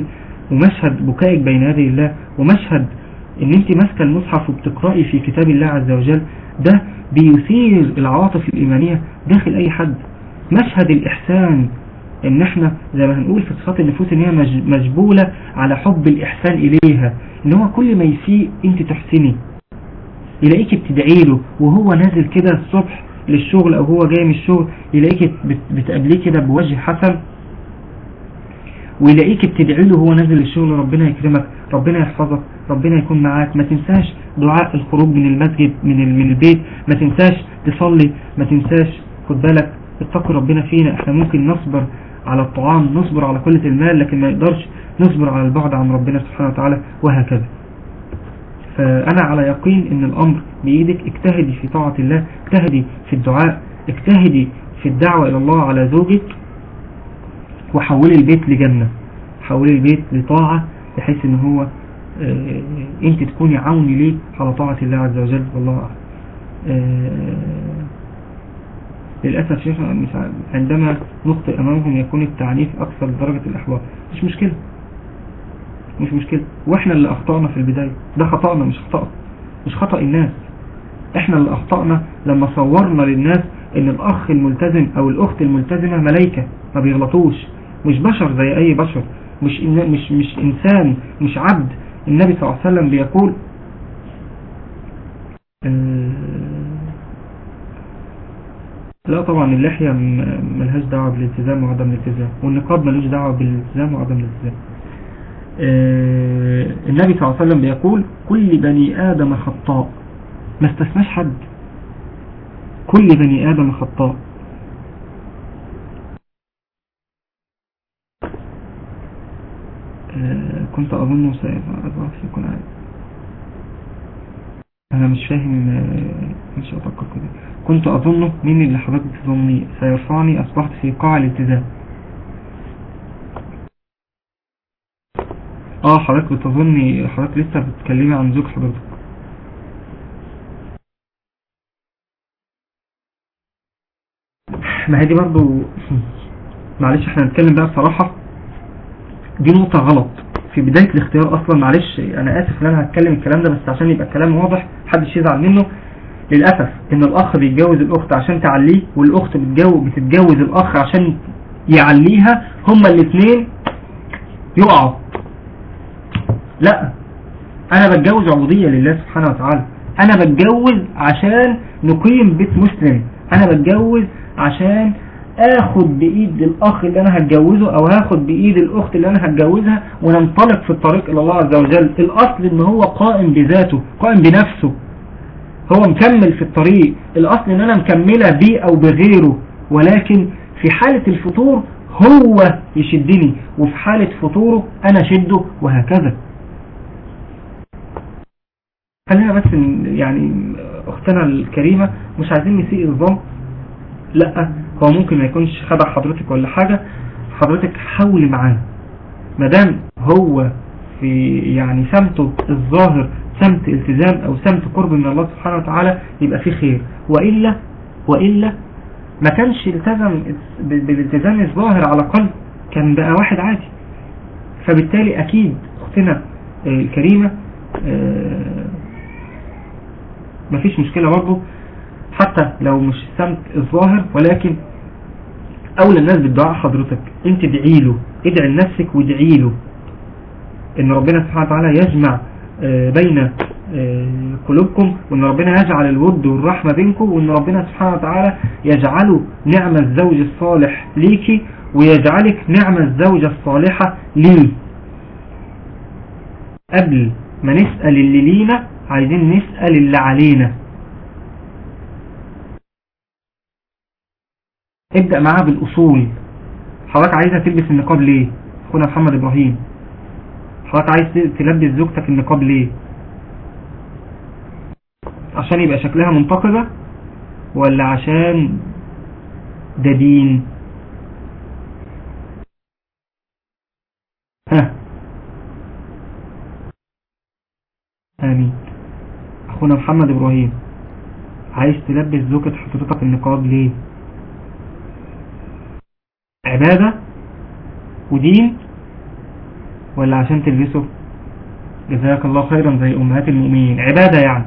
ومشهد بكائك بين يدي الله ومشهد ان انت ماسكه المصحف وبتقرأي في كتاب الله عز وجل ده بيثير العواطف الإيمانية داخل أي حد مشهد الإحسان ان احنا زي ما هنقول في صفات النفوس ان هي مجبولة على حب الإحسان إليها ان هو كل ما يسيء انت تحسني يلاقيك بتدعي له وهو نازل كده الصبح للشغل او هو جاي من الشغل يلاقيك بتقابليه كده بوجه حسن ويلاقيك بتدعي له وهو نازل الشغل ربنا يكرمك ربنا يحفظك ربنا يكون معاك ما تنساش دعاء الخروج من المسجد من من البيت ما تنساش تصلي ما تنساش خد بالك اتقوا ربنا فينا احنا ممكن نصبر على الطعام نصبر على قلة المال لكن ما يقدرش نصبر على البعد عن ربنا سبحانه وتعالى وهكذا فأنا على يقين ان الأمر بإيدك اجتهدي في طاعة الله اجتهدي في الدعاء اجتهدي في الدعوة إلى الله على زوجك وحولي البيت لجنة حولي البيت لطاعة بحيث ان هو اه انت تكوني عوني ليه على طاعة الله عز وجل والله أعلم اه للأسف شيخ عندما نخطئ أمامهم يكون التعنيف أكثر درجة الإحباط مش مشكلة مش مشكلة واحنا اللي أخطأنا في البداية ده خطأنا مش خطأ مش خطأ الناس احنا اللي أخطأنا لما صورنا للناس ان الأخ الملتزم أو الأخت الملتزمة ملايكة ما بيغلطوش مش بشر زي أي بشر مش مش مش إنسان مش عبد النبي صلى الله عليه وسلم بيقول لا طبعا اللحية ملهاش دعوة بالالتزام وعدم الالتزام والنقاب ملوش دعوة بالالتزام وعدم الالتزام النبي صلى الله عليه وسلم بيقول كل بني آدم خطاء ما استثناش حد كل بني آدم خطاء كنت أظن سيكون يكون عارف أنا مش فاهم مش أتذكر كده كنت أظنه مين اللي حضرتك تظني سيرفعني أصبحت في قاع الالتزام اه حضرتك بتظني حضرتك لسه بتتكلمي عن زوج حضرتك ما هي دي برضو معلش احنا نتكلم بقى بصراحة دي نقطة غلط في بداية الاختيار اصلا معلش انا اسف ان انا هتكلم الكلام ده بس عشان يبقى الكلام واضح محدش يزعل منه للأسف ان الاخ بيتجوز الاخت عشان تعليه والاخت بتجوز, بتتجوز الاخ عشان يعليها هما الاثنين يقعوا لا انا بتجوز عبودية لله سبحانه وتعالى انا بتجوز عشان نقيم بيت مسلم انا بتجوز عشان اخد بايد الاخ اللي انا هتجوزه او هاخد بايد الاخت اللي انا هتجوزها وننطلق في الطريق الى الله عز وجل الاصل ان هو قائم بذاته قائم بنفسه هو مكمل في الطريق الاصل ان انا مكملة بيه او بغيره ولكن في حالة الفطور هو يشدني وفي حالة فطوره انا شده وهكذا خلينا بس يعني اختنا الكريمة مش عايزين نسيء الظن لا هو ممكن ما يكونش خدع حضرتك ولا حاجة حضرتك حاولي معاه مدام هو في يعني سمته الظاهر سمت التزام او سمت قرب من الله سبحانه وتعالى يبقى فيه خير وإلا وإلا ما كانش التزم بالالتزام الظاهر على قلب كان بقى واحد عادي فبالتالي اكيد اختنا الكريمة مفيش مشكلة برضه حتى لو مش السمت الظاهر ولكن اولى الناس بالدعاء حضرتك انت ادعي له ادعي لنفسك وادعي له ان ربنا سبحانه وتعالى يجمع بين قلوبكم وان ربنا يجعل الود والرحمة بينكم وان ربنا سبحانه وتعالى يجعله نعم الزوج الصالح ليكي ويجعلك نعم الزوجة الصالحة لي قبل ما نسأل اللي لينا عايزين نسأل اللي علينا ابدأ معاه بالأصول حضرتك عايزة تلبس النقاب ليه اخونا محمد إبراهيم حضرتك عايز تلبس زوجتك النقاب ليه عشان يبقى شكلها منتقبة ولا عشان ده دين ها آمين أخونا محمد إبراهيم عايز تلبس زوجة حضرتك النقاب ليه عبادة ودين ولا عشان تلبسه جزاك الله خيرا زي أمهات المؤمنين عبادة يعني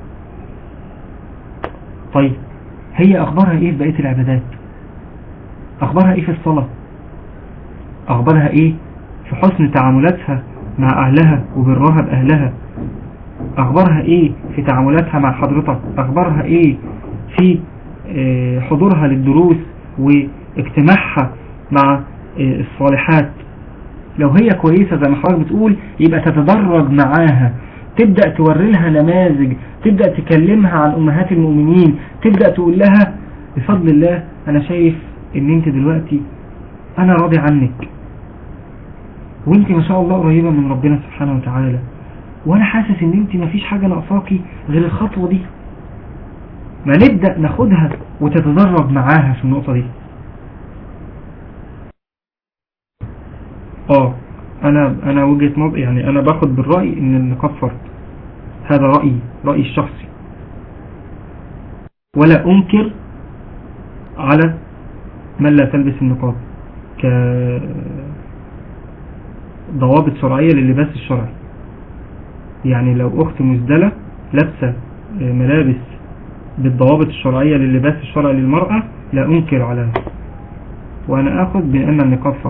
طيب هي أخبارها إيه في بقية العبادات أخبارها إيه في الصلاة أخبارها إيه في حسن تعاملاتها مع أهلها وبرها بأهلها أخبارها إيه في تعاملاتها مع حضرتك أخبارها إيه في آه، حضورها للدروس واجتماعها مع آه، الصالحات لو هي كويسة زي ما حضرتك بتقول يبقى تتدرج معاها تبدأ توري لها نماذج تبدأ تكلمها عن أمهات المؤمنين تبدأ تقول لها بفضل الله أنا شايف إن أنت دلوقتي أنا راضي عنك وانت ما شاء الله قريبة من ربنا سبحانه وتعالى وانا حاسس ان انت مفيش حاجة ناقصاكي غير الخطوة دي ما نبدأ ناخدها وتتدرب معاها في النقطة دي اه انا انا وجهة نظر يعني انا باخد بالرأي ان النقاب فرض هذا رأيي رأيي الشخصي ولا انكر على من لا تلبس النقاب ك ضوابط شرعية للباس الشرعي يعني لو اخت مزدلة لابسة ملابس بالضوابط الشرعية للباس الشرعي للمرأة لا انكر عليها وانا اخذ بان النقاب فرض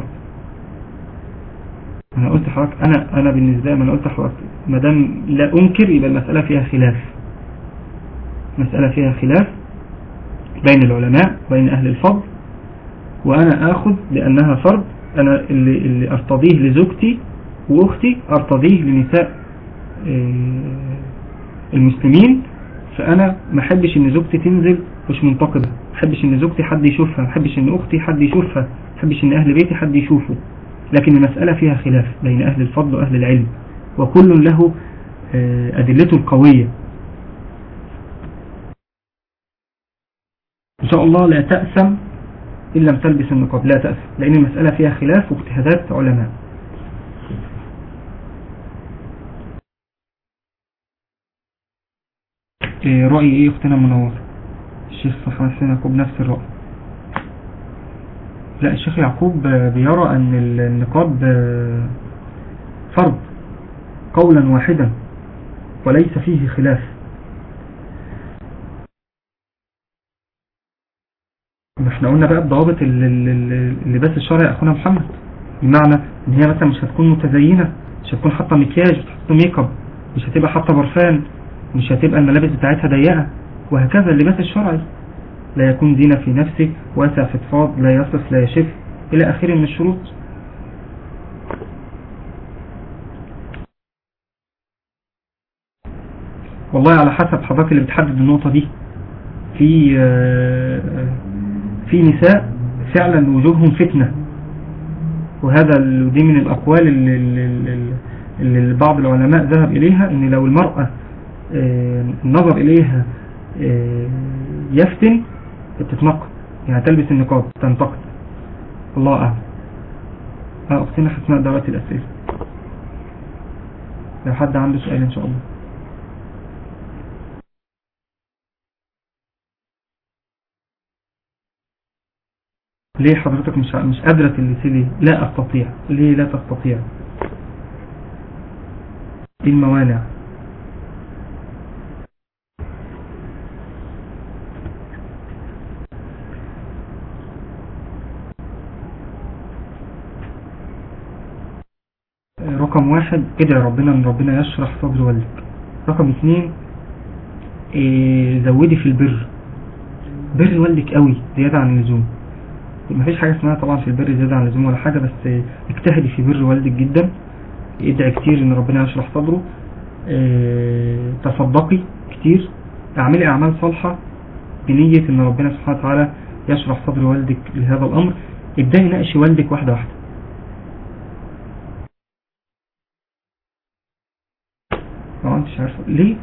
انا قلت حضرتك انا انا بالنسبة لي انا قلت حضرتك ما دام لا انكر يبقى المسألة فيها خلاف مسألة فيها خلاف بين العلماء وبين اهل الفضل وانا اخذ بانها فرض انا اللي, اللي ارتضيه لزوجتي واختي ارتضيه لنساء المسلمين فانا ما احبش ان زوجتي تنزل مش منتقدة ما احبش ان زوجتي حد يشوفها ما احبش ان اختي حد يشوفها ما احبش ان اهل بيتي حد يشوفه لكن المسألة فيها خلاف بين اهل الفضل واهل العلم وكل له ادلته القوية ان شاء الله لا تأسم إن لم تلبس النقاب لا تأسف لأن المسألة فيها خلاف واجتهادات علماء إيه رأي إيه أختنا منور الشيخ صفحان حسين يعقوب نفس الرأي لا الشيخ يعقوب بيرى أن النقاب فرض قولا واحدا وليس فيه خلاف احنا قلنا بقى بضوابط اللباس الشرعي اخونا محمد بمعنى ان هي مثلا مش هتكون متزينة مش هتكون حاطة مكياج مش هتكون ميك اب مش هتبقى حاطة برفان مش هتبقى الملابس بتاعتها ضيقة وهكذا اللباس الشرعي لا يكون زينة في نفسه واسع في فضفاض لا يصف لا يشف الى اخره من الشروط والله على حسب حضرتك اللي بتحدد النقطة دي في في نساء فعلا وجوههم فتنة وهذا دي من الأقوال اللي, اللي, اللي بعض العلماء ذهب إليها ان لو المرأة النظر إليها يفتن تتنقد يعني تلبس النقاب تنتقد الله أعلم أختنا حسناء دعوات الأسئلة لو حد عنده سؤال إن شاء الله ليه حضرتك مش مش قادرة تلبسي لي لا استطيع ليه لا تستطيع ايه الموانع رقم واحد ادعي ربنا ان ربنا يشرح صدر والدك رقم اثنين إيه زودي في البر بر والدك قوي زيادة عن اللزوم مفيش حاجة اسمها طبعا في البر زيادة عن اللزوم ولا حاجة بس اجتهدي في بر والدك جدا ادعي كتير ان ربنا يشرح صدره اه تصدقي كتير اعملي اعمال صالحة بنية ان ربنا سبحانه وتعالى يشرح صدر والدك لهذا الامر ابدأي ناقشي والدك واحدة واحدة اه انت مش عارفة ليه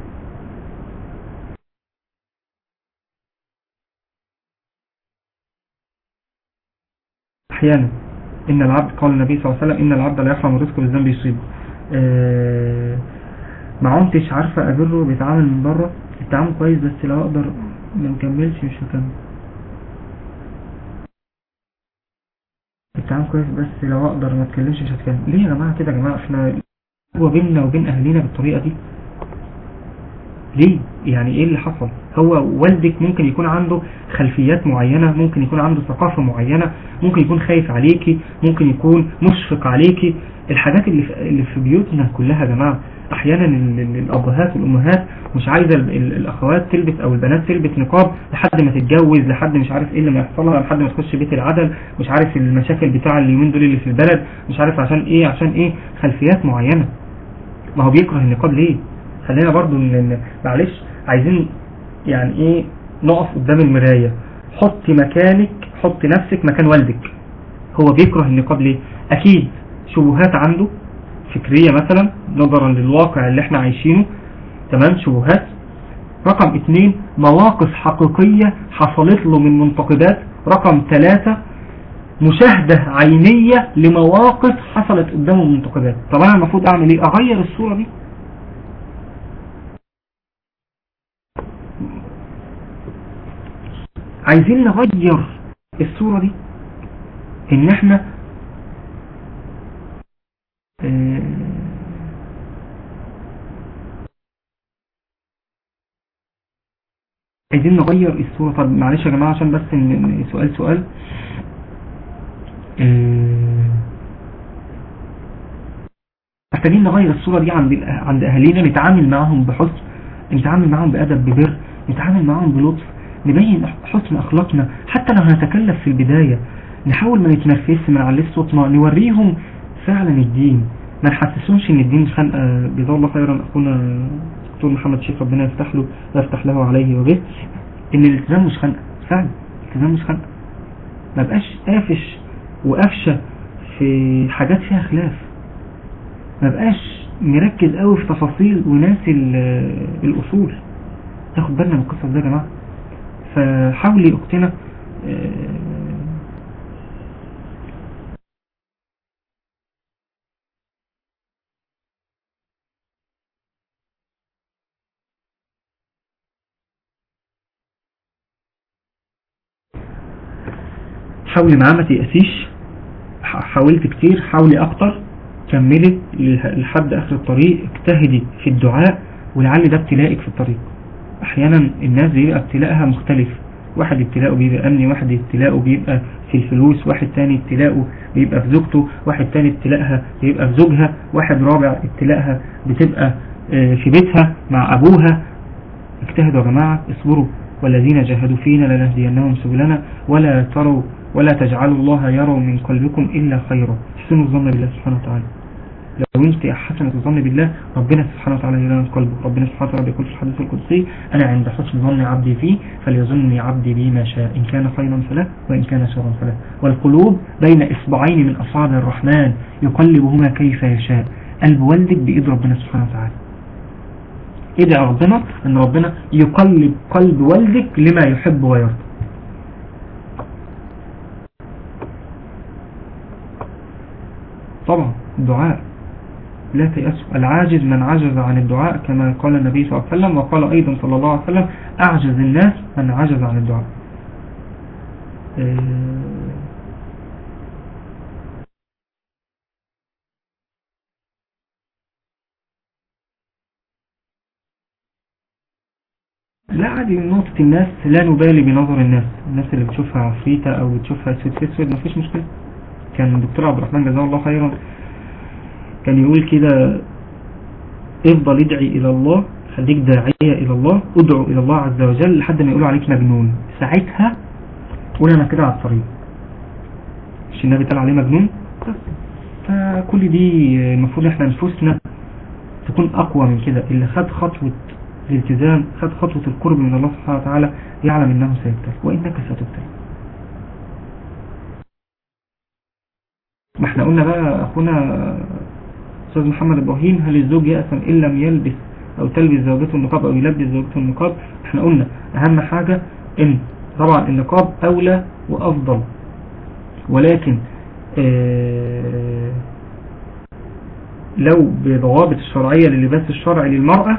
احيانا ان العبد قال النبي صلى الله عليه وسلم ان العبد لا يحرم رزقه بالذنب يصيبه أه ما عمتش عارفة ابره بيتعامل من بره التعامل كويس بس لو اقدر ما نكملش مش هكمل الكلام كويس بس لو اقدر ما اتكلمش مش هتكلم ليه يا جماعة كده يا جماعة احنا هو بيننا وبين اهلنا بالطريقة دي ليه يعني ايه اللي حصل هو والدك ممكن يكون عنده خلفيات معينة ممكن يكون عنده ثقافة معينة ممكن يكون خايف عليكي ممكن يكون مشفق عليكي الحاجات اللي في, اللي في بيوتنا كلها يا جماعة احيانا الابهات والامهات مش عايزة الاخوات تلبس او البنات تلبس نقاب لحد ما تتجوز لحد مش عارف ايه اللي ما يحصلها لحد ما تخش بيت العدل مش عارف المشاكل بتاع اليومين دول اللي في البلد مش عارف عشان ايه عشان ايه خلفيات معينة ما هو بيكره النقاب ليه خلينا برضو ان معلش عايزين يعني ايه نقف قدام المراية حطي مكانك حطي نفسك مكان والدك هو بيكره النقاب ليه اكيد شبهات عنده فكرية مثلا نظرا للواقع اللي احنا عايشينه تمام شبهات رقم اتنين مواقف حقيقية حصلت له من منتقدات رقم ثلاثة مشاهدة عينية لمواقف حصلت قدامه من منتقدات طب انا المفروض اعمل ايه اغير الصورة دي عايزين نغير الصورة دي ان احنا عايزين نغير الصورة طب معلش يا جماعة عشان بس إن سؤال سؤال محتاجين نغير الصورة دي عند عند أهالينا نتعامل معهم بحسن نتعامل معهم بأدب ببر نتعامل معهم بلطف نبين حسن أخلاقنا حتى لو هنتكلف في البداية نحاول ما نتنرفزش ما نعليش صوتنا نوريهم فعلا الدين ما نحسسهمش ان الدين خانقه جزاه الله خيرا اخونا دكتور محمد شيخ ربنا يفتح له ويفتح له عليه وبه ان الالتزام مش خانقه فعلا الالتزام مش خانقه ما بقاش قافش وقفشه في حاجات فيها خلاف ما بقاش مركز قوي في تفاصيل وناسي الاصول تاخد بالنا من القصص ده يا جماعه فحاولي اختنا حاولي معاه ما تيأسيش حاولت كتير حاولي اكتر كملي لحد اخر الطريق اجتهدي في الدعاء ولعل ده ابتلائك في الطريق احيانا الناس بيبقى ابتلاءها مختلف واحد ابتلاءه بيبقى امني واحد ابتلاءه بيبقى في الفلوس واحد تاني ابتلاءه بيبقى في زوجته واحد تاني ابتلاءها بيبقى في زوجها واحد رابع ابتلاءها بتبقى في بيتها مع ابوها اجتهدوا يا جماعة اصبروا والذين جاهدوا فينا لنهدينهم سبلنا ولا تروا ولا تجعلوا الله يروا من قلبكم إلا خيرا احسنوا الظن بالله سبحانه وتعالى لو انت حسنة الظن بالله ربنا سبحانه وتعالى يرى من قلبك ربنا سبحانه وتعالى بيقول في الحديث القدسي أنا عند حسن ظن عبدي فيه فليظنني عبدي بي ما شاء إن كان خيرا فله وإن كان شرا فله والقلوب بين إصبعين من أصابع الرحمن يقلبهما كيف يشاء قلب والدك بإيد ربنا سبحانه وتعالى ادعي ربنا ان ربنا يقلب قلب والدك لما يحب ويرضى طبعا الدعاء لا تيأسوا العاجز من عجز عن الدعاء كما قال النبي صلى الله عليه وسلم وقال أيضا صلى الله عليه وسلم أعجز الناس من عجز عن الدعاء لا عادي نقطة الناس لا نبالي بنظر الناس الناس اللي بتشوفها عفريتة او بتشوفها اسود في اسود مفيش مشكلة كان الدكتور عبد الرحمن جزاه الله خيرا كان يقول كده افضل ادعي الى الله خليك داعية الى الله ادعو الى الله عز وجل لحد ما يقولوا عليك مجنون ساعتها قول انا كده على الطريق مش النبي قال عليه مجنون فكل دي المفروض احنا نفوسنا تكون اقوى من كده اللي خد خطوة الالتزام خد خطوة القرب من الله سبحانه وتعالى يعلم انه سيبتل وانك ستبتل ما احنا قلنا بقى اخونا استاذ محمد ابراهيم هل الزوج يأثم ان لم يلبس او تلبس زوجته النقاب او يلبس زوجته النقاب احنا قلنا اهم حاجة ان طبعا النقاب اولى وافضل ولكن اه لو بضوابط الشرعية للباس الشرعي للمرأة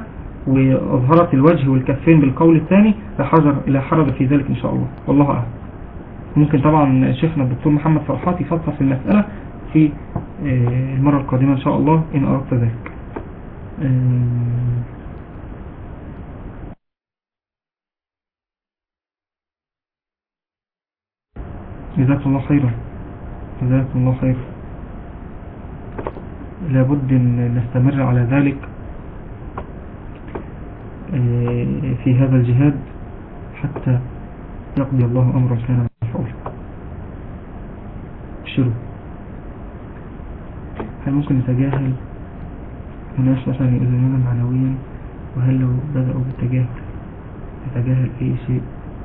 وأظهرت الوجه والكفين بالقول الثاني لا حرج في ذلك إن شاء الله والله أعلم ممكن طبعا شيخنا الدكتور محمد فرحات يفصل في المسألة في آه، المرة القادمة إن شاء الله إن أردت ذلك آه، جزاكم الله خيرا جزاكم الله خيرا لابد أن نستمر على ذلك آه، في هذا الجهاد حتى يقضي الله أمرا كان مفعولا ابشروا هل ممكن نتجاهل الناس مثلا يؤذنون معنويا وهل لو بدأوا بالتجاهل نتجاهل أي شيء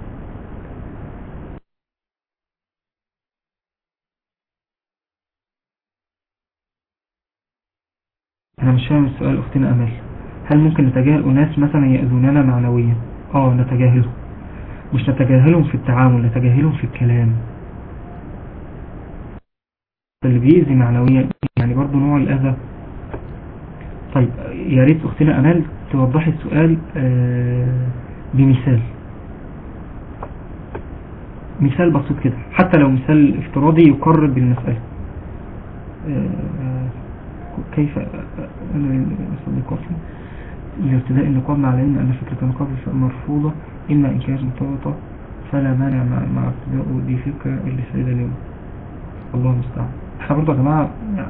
أنا مش فاهم السؤال أختنا أمل هل ممكن نتجاهل أناس مثلا يأذوننا معنويا آه نتجاهلهم مش نتجاهلهم في التعامل نتجاهلهم في الكلام اللي بيأذي معنويا يعني برضو نوع الأذى طيب يا ريت أختنا أمال توضحي السؤال آه، بمثال مثال بسيط كده حتى لو مثال افتراضي يقرب بالمسألة آه، كيف أنا أصدق لارتداء النقاب مع العلم أن فكرة النقاب مرفوضة إما إن كانت مرتبطة فلا مانع مع, مع ارتداءه دي فكرة اللي سيدة اليوم الله المستعان احنا برضه يا جماعة يعني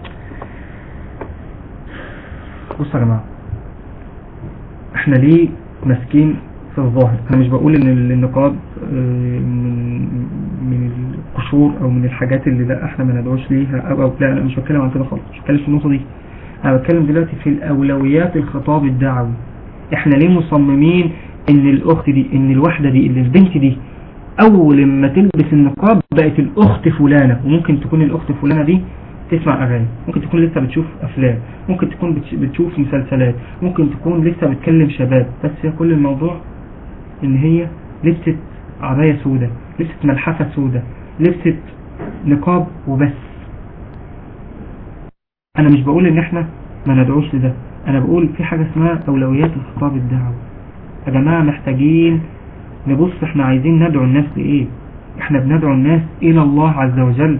بصوا يا جماعة احنا ليه ماسكين في الظاهر انا مش بقول ان النقاب آه، من من القشور او من الحاجات اللي لا احنا ما ندعوش ليها او او لا انا مش بتكلم عن كده خالص مش بتكلم في النقطة دي انا بتكلم دلوقتي في الاولويات الخطاب الدعوي احنا ليه مصممين ان الاخت دي ان الواحدة دي ان البنت دي اول ما تلبس النقاب بقت الاخت فلانة وممكن تكون الاخت فلانة دي تسمع اغاني ممكن تكون لسه بتشوف افلام ممكن تكون بتش- بتشوف مسلسلات ممكن تكون لسه بتكلم شباب بس هي كل الموضوع ان هي لبست عباية سودة لبست ملحفة سودة لبست نقاب وبس انا مش بقول ان احنا ما ندعوش لده انا بقول في حاجة اسمها اولويات الخطاب الدعوي يا جماعة محتاجين نبص احنا عايزين ندعو الناس لايه احنا بندعو الناس الى الله عز وجل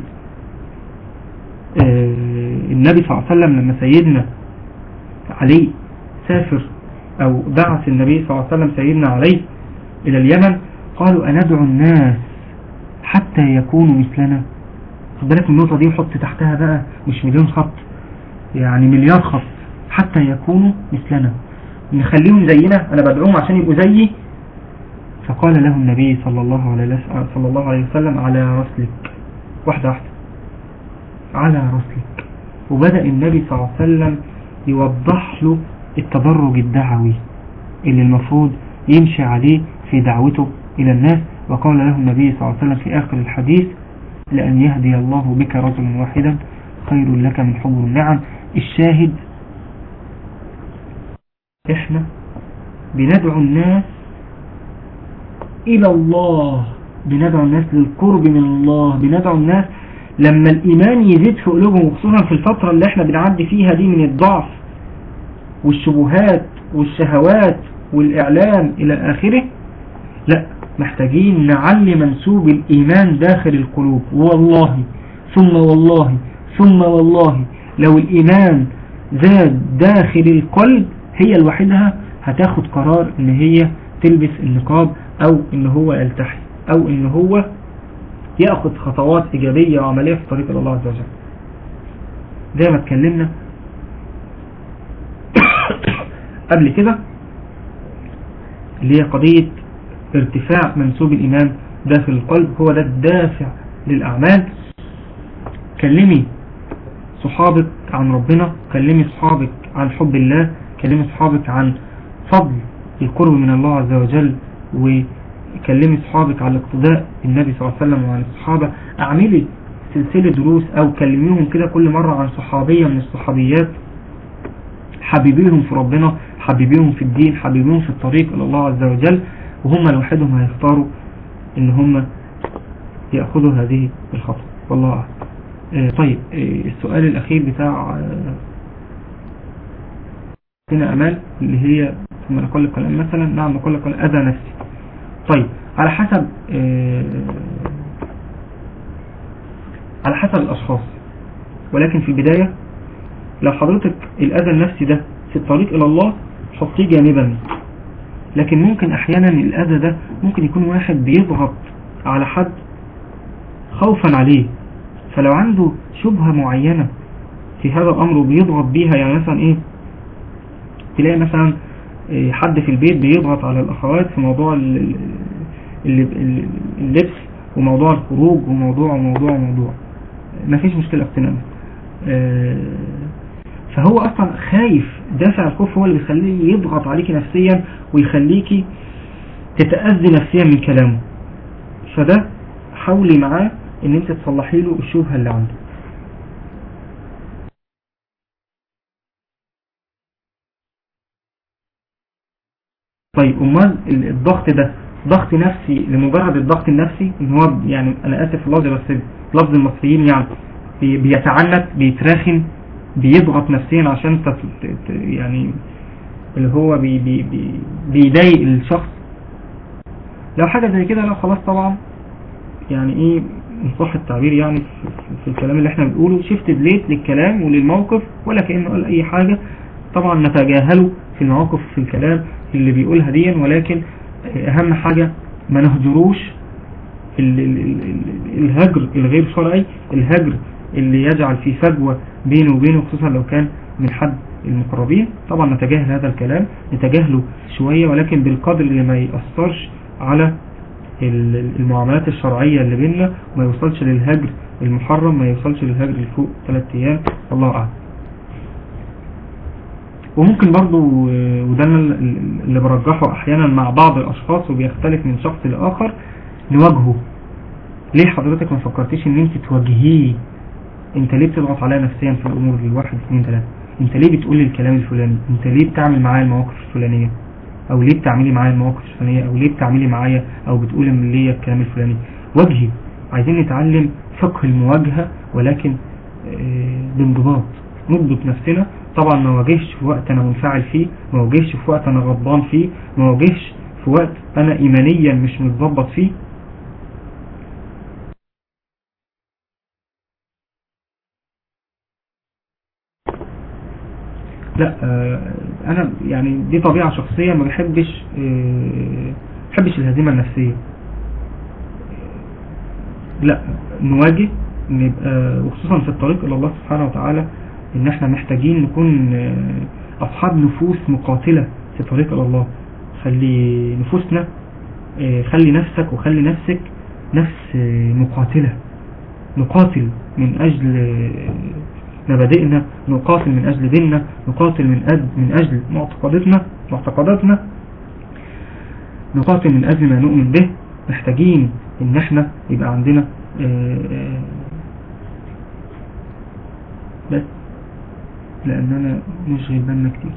آه، النبي صلى الله عليه وسلم لما سيدنا علي سافر او بعث النبي صلى الله عليه وسلم سيدنا علي الى اليمن قالوا اندعو الناس حتى يكونوا مثلنا خد بالك من النقطة دي وحط تحتها بقى مش مليون خط يعني مليار خط حتى يكونوا مثلنا نخليهم زينا انا بدعوهم عشان يبقوا زيي فقال له النبي صلى الله عليه وسلم صلى الله عليه وسلم على رسلك واحدة واحدة على رسلك وبدأ النبي صلى الله عليه وسلم يوضح له التدرج الدعوي اللي المفروض يمشي عليه في دعوته إلى الناس وقال له النبي صلى الله عليه وسلم في آخر الحديث لأن يهدي الله بك رجلا واحدا خير لك من حمر النعم الشاهد احنا بندعو الناس إلى الله بندعو الناس للقرب من الله بندعو الناس لما الإيمان يزيد في قلوبهم وخصوصا في الفترة اللي احنا بنعدي فيها دي من الضعف والشبهات والشهوات والإعلام إلى آخره لا محتاجين نعلي منسوب الإيمان داخل القلوب والله ثم والله ثم والله لو الإيمان زاد داخل القلب هي الوحيدها هتاخد قرار ان هي تلبس النقاب او ان هو يلتحي او ان هو ياخد خطوات ايجابية وعملية في طريق الله عز وجل زي ما اتكلمنا قبل كده اللي هي قضية ارتفاع منسوب الإيمان داخل القلب هو ده الدافع للأعمال كلمي صحابك عن ربنا كلمي صحابك عن حب الله كلمي صحابك عن فضل القرب من الله عز وجل وكلمي صحابك عن الاقتداء بالنبي صلى الله عليه وسلم وعن الصحابة اعملي سلسلة دروس او كلميهم كده كل مرة عن صحابية من الصحابيات حبيبيهم في ربنا حبيبيهم في الدين حبيبيهم في الطريق الى الله عز وجل وهم لوحدهم هيختاروا ان هم يأخذوا هذه الخطوة والله أعلم آه طيب آه السؤال الأخير بتاع آه هنا أمال اللي هي ثم نقول الكلام مثلا نعم نقول الكلام أذى نفسي طيب على حسب على حسب الأشخاص ولكن في البداية لو حضرتك الأذى النفسي ده في الطريق إلى الله حطيه جانبا لكن ممكن أحيانا الأذى ده ممكن يكون واحد بيضغط على حد خوفا عليه فلو عنده شبهة معينة في هذا الأمر وبيضغط بيها يعني مثلا إيه تلاقي مثلا إيه، حد في البيت بيضغط على الأخوات في موضوع اللبس وموضوع الخروج وموضوع وموضوع وموضوع ما فيش مشكلة اقتنام آه، فهو اصلا خايف دافع الخوف هو اللي بيخليه يضغط عليك نفسيا ويخليكي تتأذي نفسيا من كلامه فده حاولي معاه ان انت تصلحي له الشبهة اللي عنده طيب امال الضغط ده ضغط نفسي لمجرد الضغط النفسي ان هو يعني انا اسف اللفظ بس لفظ المصريين يعني بيتعنت بيتراخن بيضغط نفسيا عشان يعني اللي هو بي بي بي بيضايق الشخص لو حاجة زي كده لا خلاص طبعا يعني ايه ان صح التعبير يعني في الكلام اللي احنا بنقوله شفت بليت للكلام وللموقف ولا كأنه قال اي حاجة طبعا نتجاهله في المواقف في الكلام اللي بيقولها ديا ولكن اهم حاجة ما نهجروش الهجر الغير شرعي الهجر اللي يجعل في فجوة بينه وبينه خصوصا لو كان من حد المقربين طبعا نتجاهل هذا الكلام نتجاهله شوية ولكن بالقدر اللي ما يأثرش على المعاملات الشرعية اللي بيننا وما يوصلش للهجر المحرم ما يوصلش للهجر الفوق ثلاث ايام الله اعلم وممكن برضو وده اللي برجحه احيانا مع بعض الاشخاص وبيختلف من شخص لاخر نواجهه ليه حضرتك ما فكرتيش ان انت تواجهيه انت ليه بتضغط عليا نفسيا في الامور دي واحد اثنين ثلاثة انت ليه بتقول لي الكلام الفلاني انت ليه بتعمل معايا المواقف الفلانية او ليه بتعملي معايا المواقف الفلانية او ليه بتعملي معايا او بتقولي من ليا الكلام الفلاني وجهي عايزين نتعلم فقه المواجهة ولكن آه، بانضباط نضبط نفسنا طبعا ما واجهش في وقت انا منفعل فيه ما واجهش في وقت انا غضبان فيه ما واجهش في وقت انا ايمانيا مش متظبط فيه لا آه، انا يعني دي طبيعة شخصية ما بحبش آه، بحبش الهزيمة النفسية لا نواجه نبقى وخصوصا في الطريق الى الله سبحانه وتعالى ان احنا محتاجين نكون آه، اصحاب نفوس مقاتلة في طريق الى الله خلي نفوسنا خلي نفسك وخلي نفسك نفس مقاتلة نقاتل من اجل مبادئنا نقاتل من أجل ديننا نقاتل من أجل, من أجل معتقداتنا معتقداتنا نقاتل من أجل ما نؤمن به محتاجين ان احنا يبقى عندنا آه، آه، بس لأننا نشغل بالنا كتير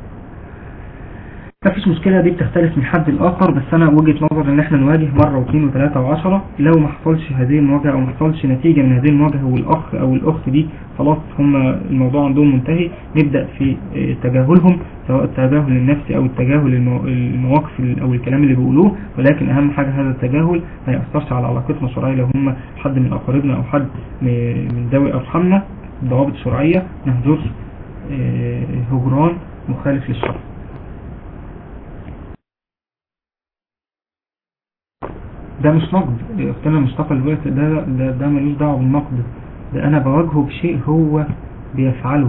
ما فيش مشكلة دي بتختلف من حد لآخر بس أنا وجهة نظر إن احنا نواجه مرة واثنين وثلاثة وعشرة لو ما حصلش هذه المواجهة أو ما حصلش نتيجة من هذه المواجهة والأخ أو الأخت دي خلاص هم الموضوع عندهم منتهي نبدأ في آه، تجاهلهم سواء التجاهل النفسي أو التجاهل المواقف أو الكلام اللي بيقولوه ولكن أهم حاجة هذا التجاهل ما يأثرش على علاقتنا الشرعية لو هم حد من أقاربنا أو حد من ذوي أرحامنا الضوابط الشرعية نهجر آه، هجران مخالف للشرع ده مش نقد اختنا مشتقة الوقت ده ده, ده ملوش دعوه بالنقد ده انا بواجهه بشيء هو بيفعله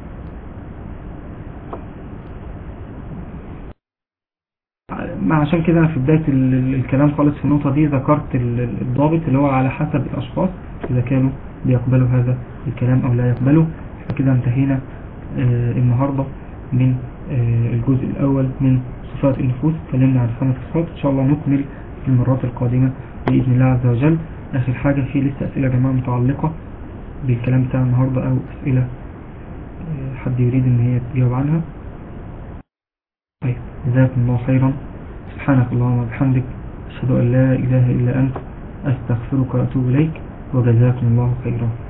ما عشان كده انا في بداية الكلام خالص في النقطة دي ذكرت الضابط اللي هو على حسب الاشخاص اذا كانوا بيقبلوا هذا الكلام او لا يقبلوا فكده انتهينا آه، النهاردة من آه، الجزء الاول من صفات النفوس اتكلمنا عن خمس صفات ان شاء الله نكمل في المرات القادمة بإذن الله عز وجل آخر حاجة في لسه أسئلة جماعة متعلقة بالكلام بتاع النهاردة أو أسئلة آه، حد يريد ان هي تجاوب عنها طيب جزاكم الله خيرا سبحانك اللهم وبحمدك أشهد أن لا إله إلا أنت أستغفرك وأتوب إليك وجزاكم الله خيرا